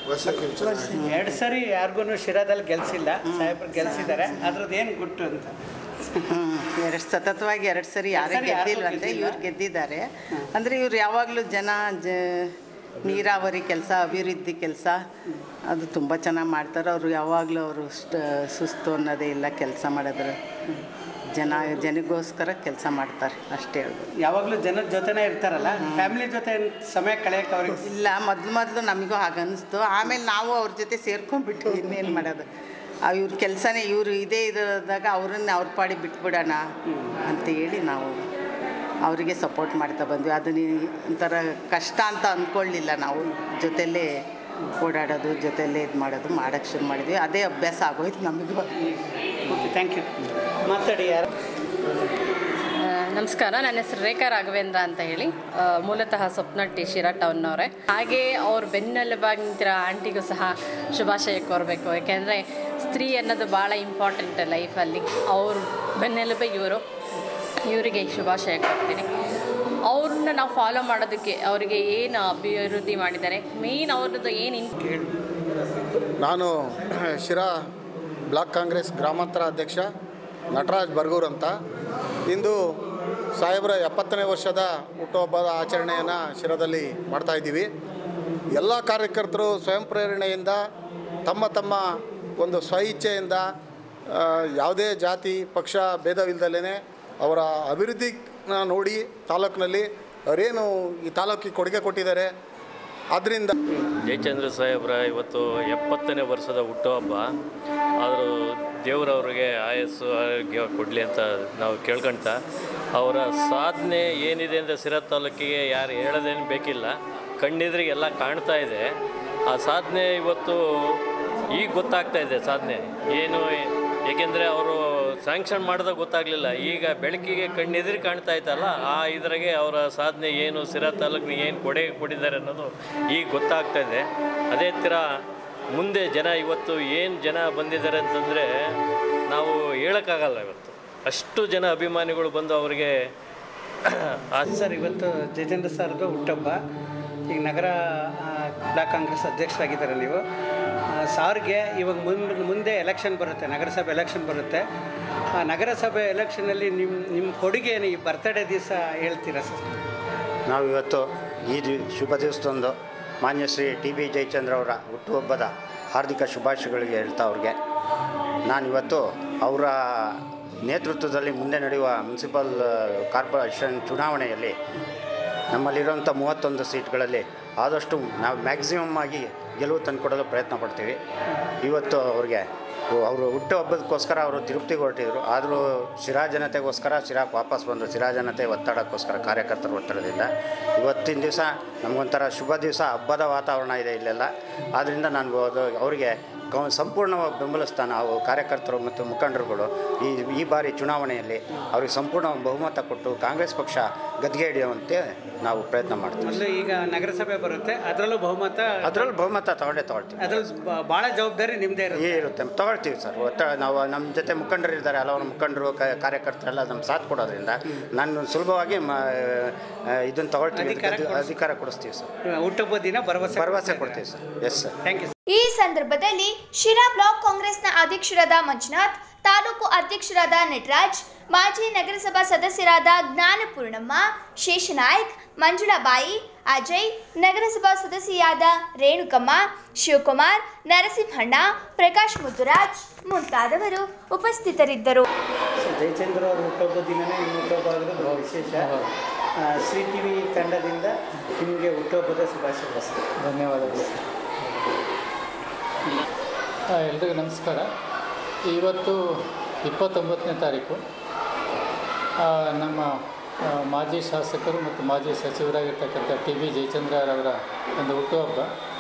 ಎರಡು ಸರಿ ಯಾರಿಗೂ ಶಿರಾದಲ್ಲಿ ಗೆಲ್ಸಿಲ್ಲ ಸಾಹೇಬ್ರು ಗೆಲ್ಸಿದ್ದಾರೆ ಅದ್ರದ್ದು ಏನು ಗುಟ್ಟು ಅಂತ ಎರಡು ಸತತವಾಗಿ ಎರಡು ಸರಿ ಯಾರೇ ಸರಿ ಯಾರೂ ಗೆದ್ದಿಲ್ವಂತೆ ಗೆದ್ದಿಲ್ಲ. ಇವ್ರು ಗೆದ್ದಿದ್ದಾರೆ ಅಂದರೆ ಇವ್ರು ಯಾವಾಗಲೂ ಜನ ಜ ನೀರಾವರಿ ಕೆಲಸ ಅಭಿವೃದ್ಧಿ ಕೆಲಸ ಅದು ತುಂಬ ಚೆನ್ನಾಗಿ ಮಾಡ್ತಾರೆ ಅವರು ಯಾವಾಗಲೂ ಅವರು ಸುಸ್ತು ಅನ್ನೋದೇ ಇಲ್ಲ ಕೆಲಸ ಮಾಡಿದ್ರೆ ಜನ ಜನಗೋಸ್ಕರ ಕೆಲಸ ಮಾಡ್ತಾರೆ ಅಷ್ಟೇ ಹೇಳ್ಬೋದು ಯಾವಾಗಲೂ ಜನದ ಜೊತೆನೇ ಇರ್ತಾರಲ್ಲ ಫ್ಯಾಮಿಲಿ ಜೊತೆ ಸಮಯ ಕಳೆಯೋಕೆ ಅವ್ರಿಗೆ ಇಲ್ಲ ಮೊದಲು ಮೊದಲು ನಮಗೂ ಹಾಗೆ ಅನ್ನಿಸ್ತು ಆಮೇಲೆ ನಾವು ಅವ್ರ ಜೊತೆ ಸೇರ್ಕೊಂಡ್ಬಿಟ್ಟು ಇನ್ನೇನು ಮಾಡೋದು ಆ ಇವ್ರ ಕೆಲಸನೇ ಇವರು ಇದೇ ಇರೋದಾಗ ಅವ್ರನ್ನ ಅವ್ರ ಪಾಡಿ ಬಿಟ್ಬಿಡೋಣ ಅಂತ ಹೇಳಿ ನಾವು ಅವರಿಗೆ ಸಪೋರ್ಟ್ ಮಾಡ್ತಾ ಬಂದ್ವಿ ಅದನ್ನ ಒಂಥರ ಕಷ್ಟ ಅಂತ ಅಂದ್ಕೊಳ್ಳಿಲ್ಲ ನಾವು ಜೊತೆಲೇ ಓಡಾಡೋದು ಜೊತೆಲೇ ಇದು ಮಾಡೋದು ಮಾಡೋಕ್ಕೆ ಶುರು ಮಾಡಿದ್ವಿ ಅದೇ ಅಭ್ಯಾಸ ಆಗೋಯ್ತು ನಮಗೂ ಓಕೆ ಥ್ಯಾಂಕ್ ಯು ಮಾತಾಡಿ ಯಾರು ಆ, ನಮಸ್ಕಾರ ನನ್ನ ಹೆಸರು ರೇಖಾ ರಾಘವೇಂದ್ರ ಅಂತ ಹೇಳಿ ಆ, ಮೂಲತಃ ಸ್ವಪ್ನಟ್ಟಿ ಶಿರಾ ಟೌನ್ನವರೇ ಹಾಗೆ ಅವ್ರ ಬೆನ್ನೆಲುಬಾಗಿ ನಿಂತಿರೋ ಆಂಟಿಗೂ ಸಹ ಶುಭಾಶಯ ಕೋರಬೇಕು ಯಾಕೆಂದರೆ ಸ್ತ್ರೀ ಅನ್ನೋದು ಭಾಳ ಇಂಪಾರ್ಟೆಂಟ್ ಲೈಫಲ್ಲಿ ಅವ್ರ ಬೆನ್ನೆಲುಬೆ ಇವರು ಇವರಿಗೆ ಶುಭಾಶಯ ಕೊಡ್ತೀನಿ ಅವ್ರನ್ನ ನಾವು ಫಾಲೋ ಮಾಡೋದಕ್ಕೆ ಅವರಿಗೆ ಏನು ಅಭಿವೃದ್ಧಿ ಮಾಡಿದ್ದಾರೆ ಮೇಯ್ನ್ ಅವ್ರದ್ದು ಏನು ಇನ್ ನಾನು ಶಿರಾ ಬ್ಲಾಕ್ ಕಾಂಗ್ರೆಸ್ ಗ್ರಾಮಾಂತರ ಅಧ್ಯಕ್ಷ ನಟರಾಜ್ ಬರ್ಗೂರ್ ಅಂತ ಇಂದು ಸಾಹೇಬರ ಎಪ್ಪತ್ತನೇ ವರ್ಷದ ಹುಟ್ಟುಹಬ್ಬದ ಆಚರಣೆಯನ್ನು ಶಿರಾದಲ್ಲಿ ಮಾಡ್ತಾ ಇದ್ದೀವಿ ಎಲ್ಲ ಕಾರ್ಯಕರ್ತರು ಸ್ವಯಂ ಪ್ರೇರಣೆಯಿಂದ ತಮ್ಮ ತಮ್ಮ ಒಂದು ಸ್ವಇಚ್ಛೆಯಿಂದ ಆ, ಯಾವುದೇ ಜಾತಿ ಪಕ್ಷ ಭೇದವಿಲ್ಲದಲೇ ಅವರ ಅಭಿವೃದ್ಧಿನ ನೋಡಿ ತಾಲೂಕಿನಲ್ಲಿ ಅವರೇನು ಈ ತಾಲೂಕಿಗೆ ಕೊಡುಗೆ ಕೊಟ್ಟಿದ್ದಾರೆ ಆದ್ದರಿಂದ ಜಯಚಂದ್ರ ಸಾಹೇಬ್ರ ಇವತ್ತು ಎಪ್ಪತ್ತನೇ ವರ್ಷದ ಹುಟ್ಟುಹಬ್ಬ ಆದರೂ ದೇವರವ್ರಿಗೆ ಆಯಸ್ಸು ಆರೋಗ್ಯ ಕೊಡಲಿ ಅಂತ ನಾವು ಕೇಳ್ಕೊಳ್ತಾ ಅವರ ಸಾಧನೆ ಏನಿದೆ ಅಂತ ಸಿರಾ ತಾಲೂಕಿಗೆ ಯಾರು ಹೇಳೋದೇನು ಬೇಕಿಲ್ಲ ಕಣ್ಣೆದ್ರಿಗೆ ಎಲ್ಲ ಕಾಣ್ತಾ ಇದೆ ಆ ಸಾಧನೆ ಇವತ್ತು ಈಗ ಗೊತ್ತಾಗ್ತಾ ಇದೆ ಸಾಧನೆ ಏನು ಏಕೆಂದರೆ ಅವರು ಸ್ಯಾಂಕ್ಷನ್ ಮಾಡಿದಾಗ ಗೊತ್ತಾಗಲಿಲ್ಲ ಈಗ ಬೆಳಕಿಗೆ ಕಣ್ಣೆದುರು ಕಾಣ್ತಾ ಇತ್ತಲ್ಲ ಆ ಇದ್ರಾಗೆ ಅವರ ಸಾಧನೆ ಏನು ಸಿರಾ ತಾಲೂಕಿಗೆ ಏನು ಕೊಡುಗೆ ಕೊಟ್ಟಿದ್ದಾರೆ ಅನ್ನೋದು ಈಗ ಗೊತ್ತಾಗ್ತಾ ಇದೆ ಅದೇ ಥರ ಮುಂದೆ ಜನ ಇವತ್ತು ಏನು ಜನ ಬಂದಿದ್ದಾರೆ ಅಂತಂದರೆ ನಾವು ಹೇಳೋಕ್ಕಾಗಲ್ಲ ಇವತ್ತು ಅಷ್ಟು ಜನ ಅಭಿಮಾನಿಗಳು ಬಂದು ಅವರಿಗೆ ಆ ಸರ್ ಇವತ್ತು ಜಯಚಂದ್ರ ಸರ್ದು ಹುಟ್ಟುಹಬ್ಬ ಈಗ ನಗರ ಆ, ಬ್ಲಾಕ್ ಕಾಂಗ್ರೆಸ್ ಅಧ್ಯಕ್ಷರಾಗಿದ್ದಾರೆ ನೀವು ಆ, ಸಾರ್ಗೆ ಇವಾಗ ಮುಂದೆ ಮುಂದೆ ಎಲೆಕ್ಷನ್ ಬರುತ್ತೆ ನಗರಸಭೆ ಎಲೆಕ್ಷನ್ ಬರುತ್ತೆ ಆ ನಗರಸಭೆ ಎಲೆಕ್ಷನಲ್ಲಿ ನಿಮ್ಮ ನಿಮ್ಮ ಕೊಡುಗೆ ಏನು ಈ ಬರ್ತಡೇ ದಿವಸ ಹೇಳ್ತೀರಾ ಸರ್ ನಾವು ಇವತ್ತು ಈ ದಿವ್ ಶುಭ ದಿವಸದಂದು ಮಾನ್ಯ ಶ್ರೀ ಟಿ ಬಿ ಜಯಚಂದ್ರ ಅವರ ಹುಟ್ಟುಹಬ್ಬದ ಹಾರ್ದಿಕ ಶುಭಾಶಯಗಳಿಗೆ ಹೇಳ್ತಾ ಅವ್ರಿಗೆ ನಾನಿವತ್ತು ಅವರ ನೇತೃತ್ವದಲ್ಲಿ ಮುಂದೆ ನಡೆಯುವ ಮುನ್ಸಿಪಲ್ ಕಾರ್ಪೊರೇಷನ್ ಚುನಾವಣೆಯಲ್ಲಿ ನಮ್ಮಲ್ಲಿರುವಂಥ ಮೂವತ್ತೊಂದು ಸೀಟ್ಗಳಲ್ಲಿ ಆದಷ್ಟು ನಾವು ಮ್ಯಾಕ್ಸಿಮಮ್ ಆಗಿ ಗೆಲುವು ತಂದುಕೊಡಲು ಪ್ರಯತ್ನ ಪಡ್ತೀವಿ ಇವತ್ತು ಅವ್ರಿಗೆ ಅವರು ಹುಟ್ಟುಹಬ್ಬದಕ್ಕೋಸ್ಕರ ಅವರು ತಿರುಪತಿಗೆ ಹೊರಟಿದ್ರು ಆದರೂ ಶಿರಾ ಜನತೆಗೋಸ್ಕರ ಶಿರಾಕ್ಕೆ ವಾಪಸ್ ಬಂದರು ಶಿರಾ ಜನತೆ ಒತ್ತಡಕ್ಕೋಸ್ಕರ ಕಾರ್ಯಕರ್ತರ ಒತ್ತಡದಿಂದ ಇವತ್ತಿನ ದಿವಸ ನಮಗೊಂಥರ ಶುಭ ದಿವಸ ಹಬ್ಬದ ವಾತಾವರಣ ಇದೆ ಇಲ್ಲೆಲ್ಲ ಆದ್ದರಿಂದ ನಾನು ಅದು ಅವರಿಗೆ ಕ ಸಂಪೂರ್ಣವಾಗಿ ಬೆಂಬಲಿಸ್ತಾ ನಾವು ಕಾರ್ಯಕರ್ತರು ಮತ್ತು ಮುಖಂಡರುಗಳು ಈ ಈ ಬಾರಿ ಚುನಾವಣೆಯಲ್ಲಿ ಅವ್ರಿಗೆ ಸಂಪೂರ್ಣ ಬಹುಮತ ಕೊಟ್ಟು ಕಾಂಗ್ರೆಸ್ ಪಕ್ಷ ಗದ್ಗೆ ಹಿಡಿಯುವಂತೆ ನಾವು ಪ್ರಯತ್ನ ಮಾಡ್ತೀವಿ ಮೊದಲು ಈಗ ನಗರಸಭೆ ಬರುತ್ತೆ ಅದರಲ್ಲೂ ಬಹುಮತ ಅದರಲ್ಲಿ ಬಹುಮತ ತಗೊಂಡೇ ತಗೊಳ್ತೀವಿ ಅದ್ರಲ್ಲಿ ಬ- ಭಾಳ ಜವಾಬ್ದಾರಿ ನಿಮ್ಮದೇ ಇರುತ್ತೆ ಏ ಇರುತ್ತೆ ತಗೊಳ್ತೀವಿ ಸರ್ ಒತ್ತ ನಾವು ನಮ್ಮ ಜೊತೆ ಮುಖಂಡರು ಇದ್ದಾರೆ ಹಲವಾರು ಮುಖಂಡರು ಕ- ಕಾರ್ಯಕರ್ತರೆಲ್ಲ ನಮ್ಮ ಸಾಥ್ ಕೊಡೋದ್ರಿಂದ ನಾನು ಸುಲಭವಾಗಿ ಮ ಇದನ್ನು ತಗೊಳ್ತೀವಿ ಅಧಿಕಾರ ಇದಕ್ಕೆ ಕೊಡಿಸ್ತೀವಿ. ಅಧಿಕಾರ ಕೊಡಿಸ್ತೀವಿ ಸರ್ ಹುಟ್ಟುಹಬ್ಬದ ದಿನ ಭರವಸೆ ಭರವಸೆ ಕೊಡ್ತೀವಿ sir yes sir thank you ಈ ಸಂದರ್ಭದಲ್ಲಿ ಶಿರಾ ಬ್ಲಾಕ್ ಕಾಂಗ್ರೆಸ್ನ ಅಧ್ಯಕ್ಷರಾದ ಮಂಜುನಾಥ್ ತಾಲೂಕು ಅಧ್ಯಕ್ಷರಾದ ನಟರಾಜ್ ಮಾಜಿ ನಗರಸಭಾ ಸದಸ್ಯರಾದ ಜ್ಞಾನಪೂರ್ಣಮ್ಮ ಶೇಷನಾಯಕ್ ಮಂಜುಳಾಬಾಯಿ ಅಜಯ್ ನಗರಸಭಾ ಸದಸ್ಯೆಯಾದ ರೇಣುಕಮ್ಮ ಶಿವಕುಮಾರ್ ನರಸಿಂಹಣ್ಣ ಪ್ರಕಾಶ್ ಮುತ್ತುರಾಜ್ ಮುಂತಾದವರು ಉಪಸ್ಥಿತರಿದ್ದರು ಸೊ ಜಯಚಂದ್ರ ಅವ್ರ ಹುಟ್ಟುಹಬ್ಬದ ದಿನನೇ ನಿಮ್ಮ ಹುಟ್ಟುಹಬ್ಬ ಆಗಿರೋದು ಬಹಳ ವಿಶೇಷ ಆ, ಶ್ರೀ ಟಿ ವಿ ತಂಡದಿಂದ ನಿಮಗೆ ಹುಟ್ಟುಹಬ್ಬದ ಶುಭಾಶಯಗಳು ಸರ್ ಧನ್ಯವಾದಗಳು ಆ, ಎಲ್ರಿಗೂ ನಮಸ್ಕಾರ ಇವತ್ತು ಇಪ್ಪತ್ತೊಂಬತ್ತನೇ ತಾರೀಕು ಆ, ನಮ್ಮ ಆ, ಮಾಜಿ ಶಾಸಕರು ಮತ್ತು ಮಾಜಿ ಸಚಿವರಾಗಿರ್ತಕ್ಕಂಥ ಟಿ ಬಿ ಜಯಚಂದ್ರರವರ ಒಂದು ಹುಟ್ಟುಹಬ್ಬ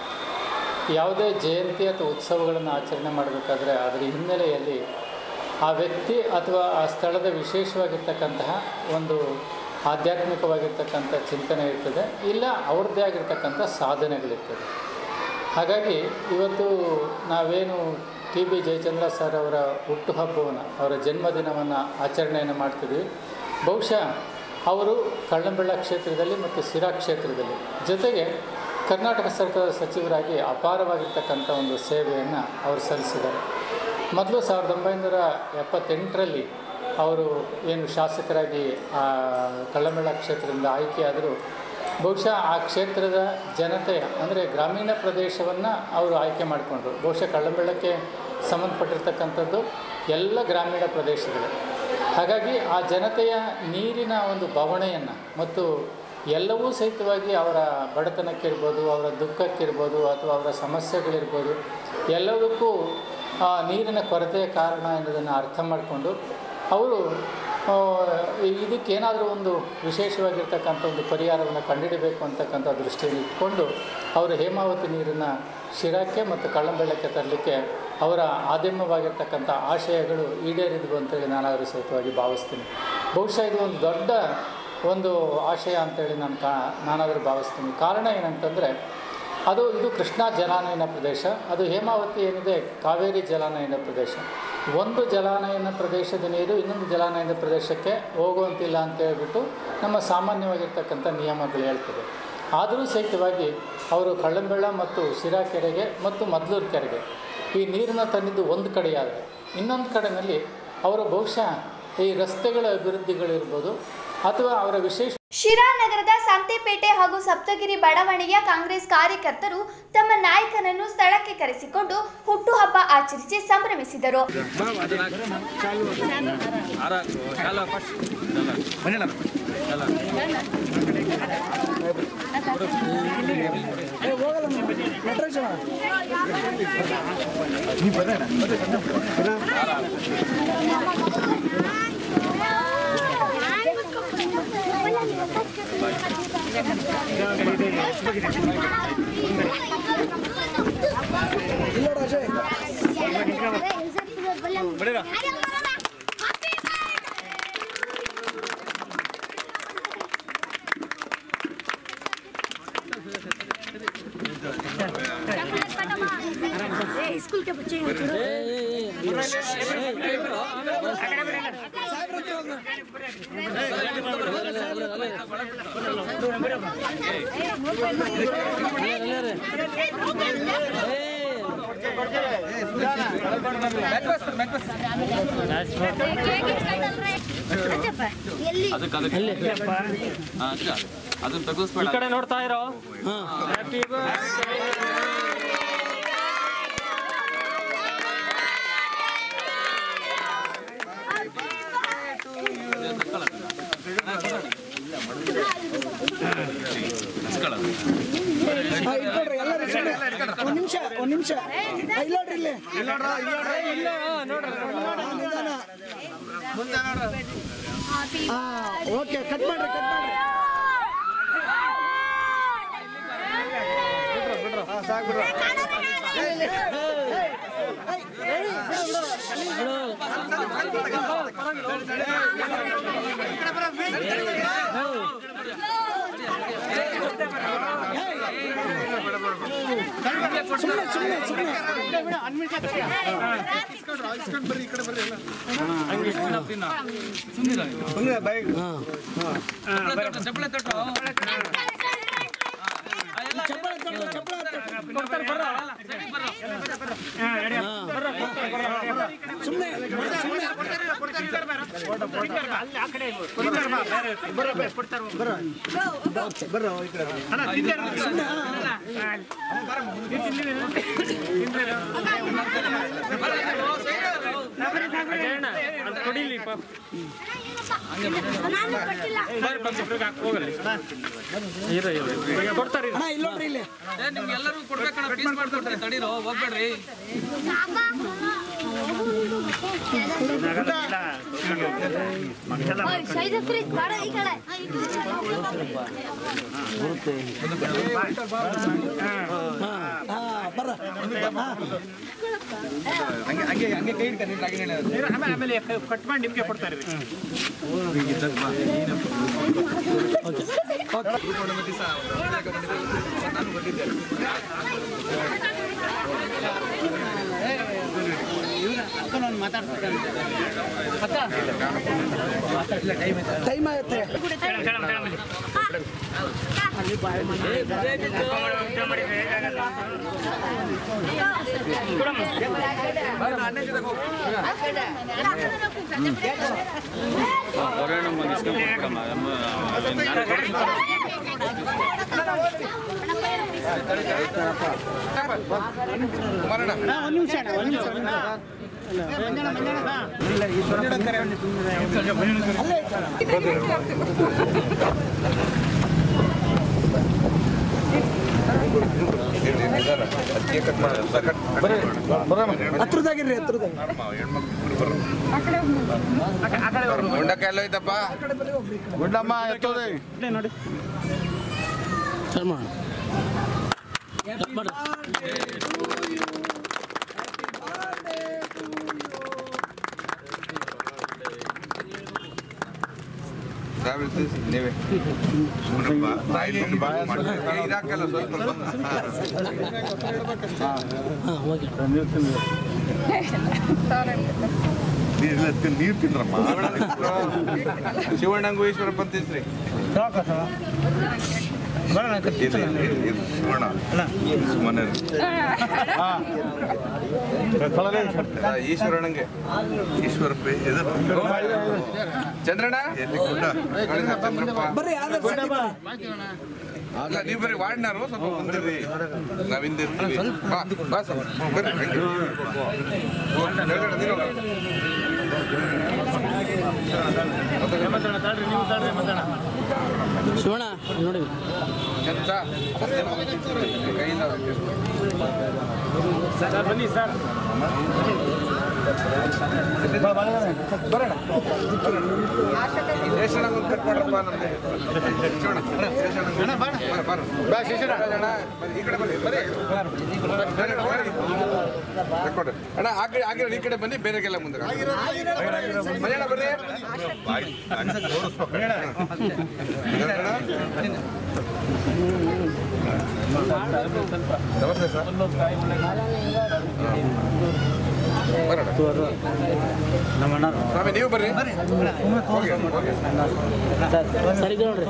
ಯಾವುದೇ ಜಯಂತಿ ಅಥವಾ ಉತ್ಸವಗಳನ್ನು ಆಚರಣೆ ಮಾಡಬೇಕಾದ್ರೆ ಅದರ ಹಿನ್ನೆಲೆಯಲ್ಲಿ ಆ ವ್ಯಕ್ತಿ ಅಥವಾ ಆ ಸ್ಥಳದ ವಿಶೇಷವಾಗಿರ್ತಕ್ಕಂತಹ ಒಂದು ಆಧ್ಯಾತ್ಮಿಕವಾಗಿರ್ತಕ್ಕಂಥ ಚಿಂತನೆ ಇರ್ತದೆ ಇಲ್ಲ ಅವ್ರದ್ದೇ ಆಗಿರ್ತಕ್ಕಂಥ ಸಾಧನೆಗಳಿರ್ತದೆ ಹಾಗಾಗಿ ಇವತ್ತು ನಾವೇನು ಟಿ ಬಿ ಜಯಚಂದ್ರ ಸರ್ ಅವರ ಹುಟ್ಟುಹಬ್ಬವನ್ನು ಅವರ ಜನ್ಮದಿನವನ್ನು ಆಚರಣೆಯನ್ನು ಮಾಡ್ತಿದ್ವಿ ಬಹುಶಃ ಅವರು ಕಳ್ಳಂಬೆಳ್ಳ ಕ್ಷೇತ್ರದಲ್ಲಿ ಮತ್ತು ಸಿರಾ ಕ್ಷೇತ್ರದಲ್ಲಿ ಜೊತೆಗೆ ಕರ್ನಾಟಕ ಸರ್ಕಾರದ ಸಚಿವರಾಗಿ ಅಪಾರವಾಗಿರ್ತಕ್ಕಂಥ ಒಂದು ಸೇವೆಯನ್ನು ಅವರು ಸಲ್ಲಿಸಿದ್ದಾರೆ ಮೊದಲು ಸಾವಿರದ ಒಂಬೈನೂರ ಎಪ್ಪತ್ತೆಂಟರಲ್ಲಿ ಅವರು ಏನು ಶಾಸಕರಾಗಿ ಆ ಕಳ್ಳಂಬೆಳ್ಳ ಕ್ಷೇತ್ರದಿಂದ ಆಯ್ಕೆಯಾದರು ಬಹುಶಃ ಆ ಕ್ಷೇತ್ರದ ಜನತೆ ಅಂದರೆ ಗ್ರಾಮೀಣ ಪ್ರದೇಶವನ್ನು ಅವರು ಆಯ್ಕೆ ಮಾಡಿಕೊಂಡ್ರು ಬಹುಶಃ ಕಳ್ಳಂಬೆಳ್ಳಕ್ಕೆ ಸಂಬಂಧಪಟ್ಟಿರ್ತಕ್ಕಂಥದ್ದು ಎಲ್ಲ ಗ್ರಾಮೀಣ ಪ್ರದೇಶಗಳೇ ಹಾಗಾಗಿ ಆ ಜನತೆಯ ನೀರಿನ ಒಂದು ಬವಣೆಯನ್ನು ಮತ್ತು ಎಲ್ಲವೂ ಸಹಿತವಾಗಿ ಅವರ ಬಡತನಕ್ಕಿರ್ಬೋದು ಅವರ ದುಃಖಕ್ಕಿರ್ಬೋದು ಅಥವಾ ಅವರ ಸಮಸ್ಯೆಗಳಿರ್ಬೋದು ಎಲ್ಲದಕ್ಕೂ ಆ ನೀರಿನ ಕೊರತೆಯ ಕಾರಣ ಎನ್ನುವುದನ್ನು ಅರ್ಥ ಮಾಡಿಕೊಂಡು ಅವರು ಆ, ಇದಕ್ಕೇನಾದರೂ ಒಂದು ವಿಶೇಷವಾಗಿರ್ತಕ್ಕಂಥ ಒಂದು ಪರಿಹಾರವನ್ನು ಕಂಡುಹಿಡಬೇಕು ಅಂತಕ್ಕಂಥ ದೃಷ್ಟಿಯಲ್ಲಿ ಇಟ್ಕೊಂಡು ಅವರು ಹೇಮಾವತಿ ನೀರನ್ನು ಶಿರಾಕ್ಕೆ ಮತ್ತು ಕಳ್ಳಂಬೆಳ್ಳಕ್ಕೆ ತರಲಿಕ್ಕೆ ಅವರ ಆದ್ಯಮವಾಗಿರ್ತಕ್ಕಂಥ ಆಶಯಗಳು ಈಡೇರಿದ್ವು ಅಂತೇಳಿ ನಾನಾದರೂ ಸಹಿತವಾಗಿ ಭಾವಿಸ್ತೀನಿ ಬಹುಶಃ ಇದು ಒಂದು ದೊಡ್ಡ ಒಂದು ಆಶಯ ಅಂತೇಳಿ ನಾನು ಕಾ ನಾನಾದರೂ ಭಾವಿಸ್ತೀನಿ ಕಾರಣ ಏನಂತಂದರೆ ಅದು ಇದು ಕೃಷ್ಣಾ ಜಲಾನಯನ ಪ್ರದೇಶ ಅದು ಹೇಮಾವತಿ ಏನಿದೆ ಕಾವೇರಿ ಜಲಾನಯನ ಪ್ರದೇಶ ಒಂದು ಜಲಾನಯನ ಪ್ರದೇಶದ ನೀರು ಇನ್ನೊಂದು ಜಲಾನಯನ ಪ್ರದೇಶಕ್ಕೆ ಹೋಗುವಂತಿಲ್ಲ ಅಂತ ಹೇಳ್ಬಿಟ್ಟು ನಮ್ಮ ಸಾಮಾನ್ಯವಾಗಿರ್ತಕ್ಕಂಥ ನಿಯಮಗಳು ಹೇಳ್ತದೆ ಆದರೂ ಸಹಿತವಾಗಿ ಅವರು ಕಳ್ಳಂಬೆಳ್ಳ ಮತ್ತು ಶಿರಾ ಕೆರೆಗೆ ಮತ್ತು ಮದ್ಲೂರು ಕೆರೆಗೆ ಈ ನೀರನ್ನು ತಂದಿದ್ದು ಒಂದು ಕಡೆಯಾದರೆ ಇನ್ನೊಂದು ಕಡೆಯಲ್ಲಿ ಅವರು ಬಹುಶಃ ಈ ರಸ್ತೆಗಳ ಅಭಿವೃದ್ಧಿಗಳಿರ್ಬೋದು ಅಥವಾ ಅವರ ವಿಶೇಷ ಶಿರಾ ನಗರದ ಸಂತೆಪೇಟೆ ಹಾಗೂ ಸಪ್ತಗಿರಿ ಬಡಾವಣೆಯ ಕಾಂಗ್ರೆಸ್ ಕಾರ್ಯಕರ್ತರು ತಮ್ಮ ನಾಯಕನನ್ನು ಸ್ಥಳಕ್ಕೆ ಕರೆಸಿಕೊಂಡು ಹುಟ್ಟುಹಬ್ಬ ಆಚರಿಸಿ ಸಂಭ್ರಮಿಸಿದರು स्कूल के बच्चे ಎಲ್ಲಿ ಅದನ್ನ ತೆಗಿಸ್ಬೇಡ ಕಡೆ ನೋಡ್ತಾ ಇರೋ ಒಂದ್ ನಿಮಿಷ ಒಂದ್ ನಿಮಿಷ ಇಲ್ಲಿ ನೋಡ್ರಿ ಇಲ್ಲಿ ಓಕೆ ಕಟ್ ಮಾಡ್ರಿ ಕಟ್ ಮಾಡ್ರಿ ಸುಮ್ಮನೆ ಸುಮ್ಮನೆ ಸುಮ್ಮನೆ ಚಪ್ಪಳೆ ತಟ್ಟು ನಾನು ಕೊಟ್ಟಿಲ್ಲ ಅಣ್ಣ ಇಲ್ಲಿ ನೋಡ್ರಿ ಇಲ್ಲಿ ನಿಮ್ಗೆ ಎಲ್ಲರೂ ಕೊಡ್ಬೇಕಣ್ಣ ಪೀಸ್ ಮಾಡ್ಕೊಡ್ತಾರೆ ತಡೀರೋ ಹೋಗ್ಬೇಡ್ರಿ ಸೈಜ್ ಫ್ರಿಜ್ ಬೇಡ ಈ ಕಡೆ ಬರ್ರ ಟೈಮ್ ಆಗುತ್ತೆ ಒಂದ್ ನಿಮಿಷ ಅಣ್ಣ ಒಂದ್ ನಿಮಿಷ ಹತ್ರದಾಗಿರ್ರಿ ಹತ್ರದಾಗ ಗುಂಡಕ್ಕೆಲ್ಲ ಐತಪ್ಪ ಗುಂಡಮ್ಮ ಎತ್ತೋದೆ ನೋಡಿ ನೀವೇ ಇದಾಕಲ್ಲ ಸ್ವಲ್ಪ ನೀರು ತಿನ್ರಮ್ಮ ಶಿವಣ್ಣಂಗು ಈಶ್ವರಪ್ಪ ಅಂತಿಸ್ರಿ ಈಶ್ವರನಿಗೆ ಈಶ್ವರ ಪೇ- ಇದು ಚಂದ್ರಣ್ಣ ಎಲ್ಲಿ ಗುಡ್ಡ ಚಂದ್ರಪ್ಪ ಅಲ್ಲ ನೀವು ಬರೀ ವಾರ್ಡ್ನಾರು ಸ್ವಲ್ಪ ಬಂದಿರಿ ನಾವ್ ಹಿಂದಿರ್ತೀವಿ ಬಾ ಬಾ ಸ್ವಲ್ಪ ಬರ್ರಿ ಹಂಗೆ. ಓ, ಕೆಳಗಡೆ ನೀನು ಹೋಗು. ಶಿವಣ್ಣ ನೋಡಿ ಚಂದ ಕೈಯಿಂದ ಬನ್ನಿ ಸರ್ ಶೇಷಣ್ಣ ಒಂದು ಕಟ್ ಮಾಡ್ರಪ್ಪ ನಮ್ಗೆ ಶಿವಣ್ಣ, ಶೇಷಣ್ಣ. ಬಾ, ಬಾರು. ಅಣ್ಣ, ಬನ್ನಿ, ಈ ಕಡೆ ಬನ್ನಿ ಬರ್ರಿ. ಬೇರೆ ಕಡೆ ಬರ್ರಿ. ತಕ್ಕೊಡ್ರಿ. ಅಣ್ಣ ಆ ಕಡೆ ಆ ಕಡೆ ಈ ಕಡೆ ಬನ್ನಿ ಬೇರೆಗೆಲ್ಲ ಮುಂದೆ ಮನೆಯಣ್ಣ ಬರ್ರಿ ನಮಸ್ತೆ ಸರ್ ನಮ್ಮ ಸ್ವಾಮಿ ನೀವು ಬರ್ರಿ ಹೋಗಿ, ಹೋಗಿ. ಸರಿ ನೋಡ್ರಿ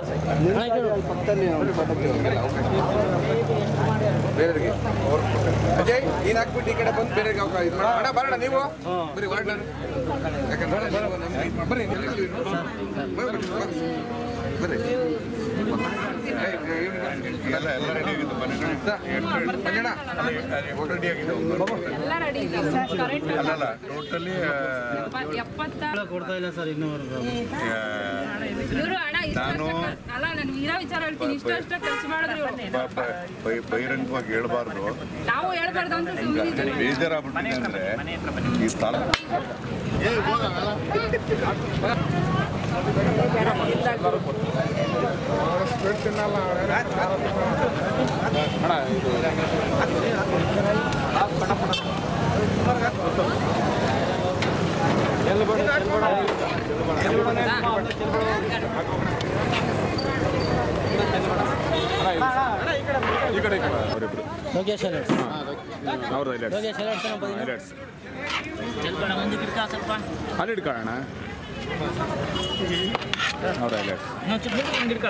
ಬೇರೆಯವರಿಗೆ ಅಜಯ್ ನೀನ್ ಹಾಕ್ಬಿಟ್ಟು ಈ ಕಡೆ ಬಂದು ಬೇರೆಗೆ ಅವಕಾಶ ಇದು ಮಾಡು. ಅಣ್ಣ ಬರೋಣ ನೀವು ಬರೀ ವಾರ್ಡ್ ಯಾಕಂದ್ರೆ ನೀವು ನಮ್ಗೆ ಇದು ಮಾಡಿ- ಬರ್ರಿ ನೀವು ಇಲ್ಲಿ ಇರು. ಬರ್ರಿ, ಬರ್ರಿ. ಬರ್ರಿ ಏಯ್, ಎಲ್ಲ ಎಲ್ಲ ರೆಡಿ ಆಗಿತ್ತು ಬನ್ನಿ ಮಂಜಣ್ಣ ರೆಡಿ ಆಗಿದೆ ಅಲ್ಲಲ್ಲ ಟೋಟಲಿ ಕೊಡ್ತಾ ಇಲ್ಲ ಸರ್ ಇನ್ನೂವರೆಗೂ ಇವರು ಹಣ ಇಷ್ಟು ನಾನು- ಅಷ್ಟ- ಅಲ್ಲ ನಾನು ಇರೋ ವಿಚಾರ ಹೇಳ್ತೀನಿ ಇಷ್ಟು ಅಷ್ಟ ಖರ್ಚು ಮಾಡಿದ್ರು ಇವ್ರು ಬಹಿರಂಗವಾಗಿ ಹೇಳ್ಬಾರ್ದು ನಾವು ಹೇಳ್ಬಾರ್ದು ಅಂತ ಸುಮ್ಮನೆ ಬೇಜಾರಾಗ್ಬಿಟ್ಟಿದೆ ಅಂದ್ರೆ ಈ ಸ್ಥಳ ಈ ಕಡೆ ಅವರಿಬ್ರು ಯೋಗೇಶ್ ಅಲ್ಲ ಅವ್ರದ್ದು ಯೋಗೇಶ್ ಅಲ್ಲ ಹೈಲೈಟ್ಸ್ ಅಲ್ಲಿ ಇಟ್ಕೊಳ್ಳೋಣ ಅವ್ರ ಹೈಲೈಟ್ಸ್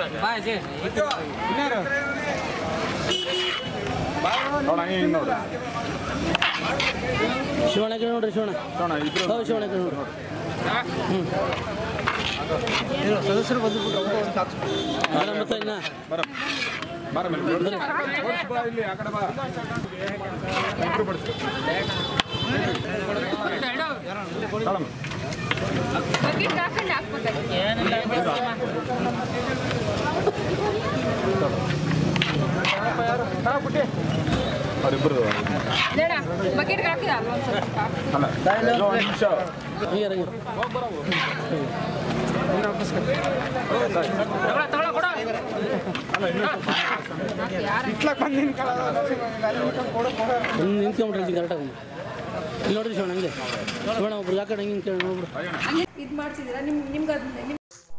ನೋಡ ಹಿಂಗೆ ನೋಡು ಶಿವಣ್ಣ ಕಡೆ ನೋಡ್ರಿ ಶಿವಣ್ಣ ಹೌದು ಶಿವಣ್ಣ ಕಡೆ ನೋಡ್ರಿ ಹ್ಞೂ ಸದಸ್ಯರು ಬಂದ್ಬಿಟ್ಟು ಮೇಡಮ್ ಮತ್ತೆ ಇನ್ನ ಬರ ಬರ ಮೇಲೆ ಜೋಡಿಸಿ. ಜೋಡಿಸಿ ಬಾ ಇಲ್ಲಿ ಆ ಕಡೆ ಬಾ ಇಬ್ರು ಬಡಿಸಿ ತಗೊಳಮ್ಮ. ಬಕೆಟ್ ಹಾಕೊಂಡು ಹಾಕ್ಬೇಕಾಯ್ತು ಅವ್ರಿಬ್ರು ಬೇಡ ಬಕೆಟ್ಗೆ ಹಾಕಿದ ಒಂದು ಸ್ವಲ್ಪ ಅಲ್ಲ ಇನ್ನೂ ಒಂದು ನಿಮಿಷ ಹೀಗೆ ಹಂಗೆ ಹಿಂಗೆ ನಿಂತ್ಕೊಂಬಿಟ್ರಿ ಇಲ್ಲಿ ಕರೆಕ್ಟಾಗಿ ಇಲ್ಲಿ ನೋಡ್ರಿ ಶಿವಣ್ಣ ಹಂಗೆ ಶಿವಣ್ಣ ಒಬ್ರು ಯಾಕಡೆ ಹಂಗೆ ಕೇಳಿ ನೋಡ್ಬಿಡು ಇದು ಮಾಡ್ತಿದ್ದೀರಾ ನಿಮ್ ನಿಮ್ಗೆ ಅದನ್ನ ನಿಮ್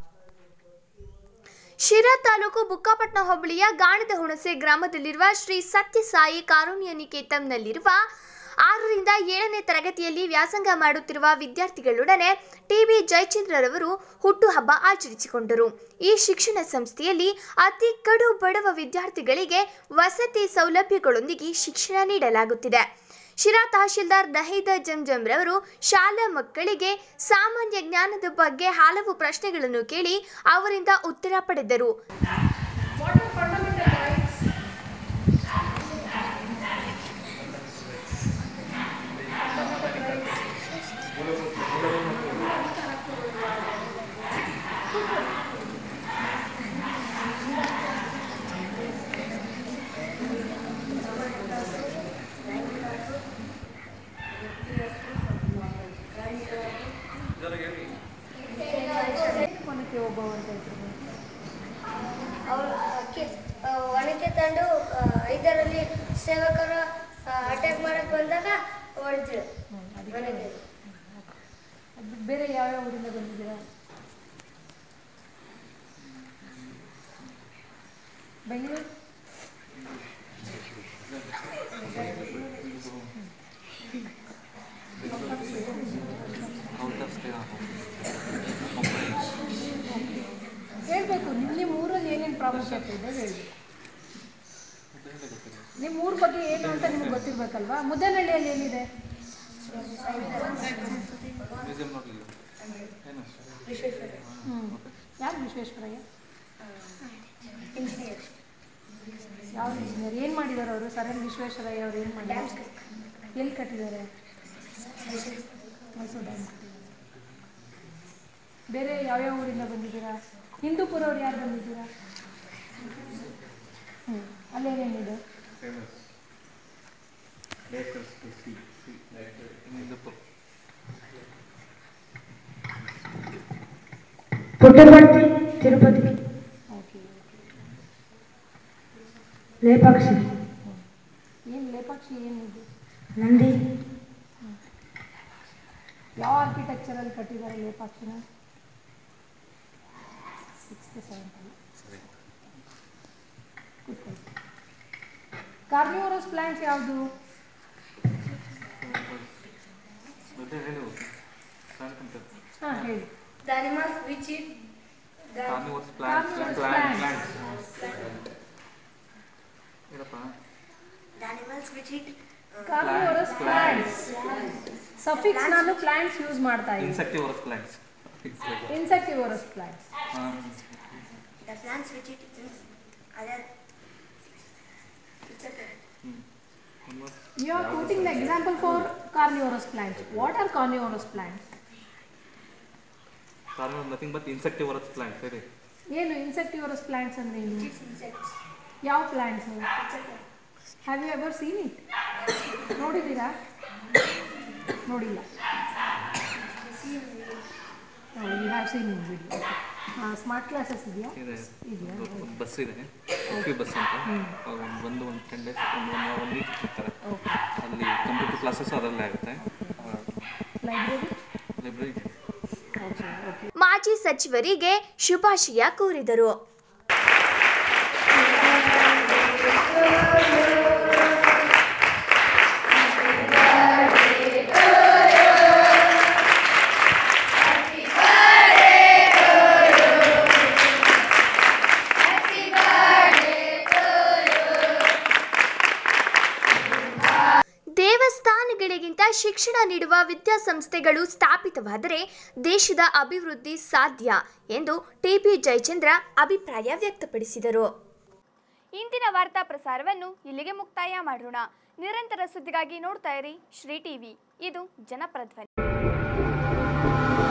ಶಿರಾ ತಾಲೂಕು ಬುಕ್ಕಾಪಟ್ನ ಹೋಬಳಿಯ ಗಾಣದ ಹುಣಸೆ ಗ್ರಾಮದಲ್ಲಿರುವ ಶ್ರೀ ಸತ್ಯಸಾಯಿ ಕಾರುಣ್ಯ ನಿಕೇತಂನಲ್ಲಿರುವ ಆರರಿಂದ ಏಳನೇ ತರಗತಿಯಲ್ಲಿ ವ್ಯಾಸಂಗ ಮಾಡುತ್ತಿರುವ ವಿದ್ಯಾರ್ಥಿಗಳೊಡನೆ ಟಿಬಿ ಜಯಚಂದ್ರರವರು ಹುಟ್ಟುಹಬ್ಬ ಆಚರಿಸಿಕೊಂಡರು ಈ ಶಿಕ್ಷಣ ಸಂಸ್ಥೆಯಲ್ಲಿ ಅತಿ ಕಡು ಬಡವ ವಿದ್ಯಾರ್ಥಿಗಳಿಗೆ ವಸತಿ ಸೌಲಭ್ಯಗಳೊಂದಿಗೆ ಶಿಕ್ಷಣ ನೀಡಲಾಗುತ್ತಿದೆ ಶಿರಾ ತಹಶೀಲ್ದಾರ್ ನಹೀದ ಜಂಜಂರವರು ಶಾಲಾ ಮಕ್ಕಳಿಗೆ ಸಾಮಾನ್ಯ ಜ್ಞಾನದ ಬಗ್ಗೆ ಹಲವು ಪ್ರಶ್ನೆಗಳನ್ನು ಕೇಳಿ ಅವರಿಂದ ಉತ್ತರ ಪಡೆದರು ಒಣಕೆ ತಂಡು ಆ, ಐದರಲ್ಲಿ ಸೇವಕರು ಅಟ್ಯಾಕ್ ಮಾಡಕ್ ಬಂದಾಗ ಹೊಡೆದ್ರು ಮನೆಗೆ ಬೇರೆ ಯಾವ್ಯಾವ ಊರಿಂದ ಬಂದಿದ್ದೀರಾ ಬೆಂಗಳೂರು ಹೇಳ್ಬೇಕು ನಿಮ್ಮ ನಿಮ್ಮ ಊರಲ್ಲಿ ಏನೇನು ಪ್ರಾಮುಖ್ಯತೆ ಇದೆ ಹೇಳಿ ನಿಮ್ಮ ಊರ ಬಗ್ಗೆ ಏನು ಅಂತ ನಿಮ್ಗೆ ಗೊತ್ತಿರ್ಬೇಕಲ್ವಾ ಮುದ್ದನಹಳ್ಳಿಯಲ್ಲಿ ಏನಿದೆ ಮ್ಯೂಸಿಯಂ ನೋಡಲಿಲ್ಲ ಏನು ಹ್ಞೂ ಯಾರು ವಿಶ್ವೇಶ್ವರಯ್ಯ ಯಾವ ಇಂಜಿನಿಯರ್ ಏನು ಮಾಡಿದ್ದಾರೆ ಅವರು ಸರ್ ಎಂ ವಿಶ್ವೇಶ್ವರಯ್ಯ ಅವ್ರು ಏನು ಮಾಡಿದ್ದಾರೆ ಎಲ್ಲಿ ಕಟ್ಟಿದ್ದಾರೆ ಮೈಸೂರು ಡ್ಯಾಮ್ ಕಟ್ಟಿದ್ದಾರೆ ಬೇರೆ ಯಾವ್ಯಾವ ಊರಿಂದ ಬಂದಿದ್ದೀರಾ ಹಿಂದೂಪುರ ಅವ್ರು ಯಾರು ಬಂದಿದ್ದೀರಾ ಹ್ಞೂ ಅಲ್ಲೇನೇನಿದೆ Places to see, see, like uh, in Hindupur. Puttaparthi Tirupati okay Lepakshi ಏನು ಲೇಪಾಕ್ಷಿ ಏನಿದೆ నంది ಯಾವ ಆರ್ಕಿಟೆಕ್ಚರಲ್ಲಿ ಕಟ್ಟಿದ್ದಾರೆ ಲೇಪಾಕ್ಷಿನ ಸಿಕ್ಸ್ತ್ ಸೆವೆಂತಲ್ಲಿ ಕಾರ್ನಿವರಸ್ ಪ್ಲಾಂಟ್ಸ್ ಯಾವುದು ಮತ್ತೆ ಹೇಳು ಕಾಣ್ಕೊಂತ ಹಾಂ ಹೇಳಿ The animals which eat the carnivores plants Carnivorous plant plants. Plants ಏನಪ್ಪ the animals which eat uh, carnivorous plants suffix ನಾನು ಪ್ಲಾಂಟ್ಸ್ ಯೂಸ್ ಮಾಡ್ತಾ ಇದ್ದೀನಿ insectivores plants insectivorous plants the plants which eat things other it's okay. You are quoting the example for carnivorous plants. What are carnivorous plants? Carnivore nothing but insectivores plants ಹೇಳಿ ಏನು insectivorous plants ಅಂದ್ರೆ ಏನು It's insects. ಯಾವ plants It's okay. Have you ever seen it ನೋಡಿದ್ದೀರಾ ನೋಡಿಲ್ಲ You see in video. You have seen in video smart classes ಇದೆಯಾ ಇದೆ ಇದೆಯಾ ಒಂದು ಬಸ್ ಇದೆ ಎಫ್ ಬಸ್ ಅಂತ ಅವ್ರು ಒಂದು ಬಂದು ಒಂದು ಟೆನ್ ಡೇಸ್ ಒಂದು ಒನ್ ಒನ್ ವೀಕ್ ಇರ್ತಾರೆ ಅಲ್ಲಿ ಕಂಪ್ಯೂಟರ್ ಕ್ಲಾಸಸ್ ಅದರಲ್ಲೇ ಆಗುತ್ತೆ ಲೈಬ್ರರಿ ಲೈಬ್ರರಿ ಓಕೆ ಓಕೆ ಮಾಜಿ ಸಚಿವರಿಗೆ ಶುಭಾಶಯ ಕೋರಿದರು ದೇವಸ್ಥಾನಗಳಿಗಿಂತ ಶಿಕ್ಷಣ ನೀಡುವ ವಿದ್ಯಾಸಂಸ್ಥೆಗಳು ಸ್ಥಾಪಿತವಾದರೆ ದೇಶದ ಅಭಿವೃದ್ಧಿ ಸಾಧ್ಯ ಎಂದು ಟಿಬಿ ಜಯಚಂದ್ರ ಅಭಿಪ್ರಾಯ ವ್ಯಕ್ತಪಡಿಸಿದರು ಇಂದಿನ ವಾರ್ತಾ ಪ್ರಸಾರವನ್ನು ಇಲ್ಲಿಗೆ ಮುಕ್ತಾಯ ಮಾಡೋಣ ನಿರಂತರ ಸುದ್ದಿಗಾಗಿ ನೋಡ್ತಾ ಇರಿ ಶ್ರೀ ಟಿವಿ ಇದು ಜನಪ್ರಧ್ವನಿ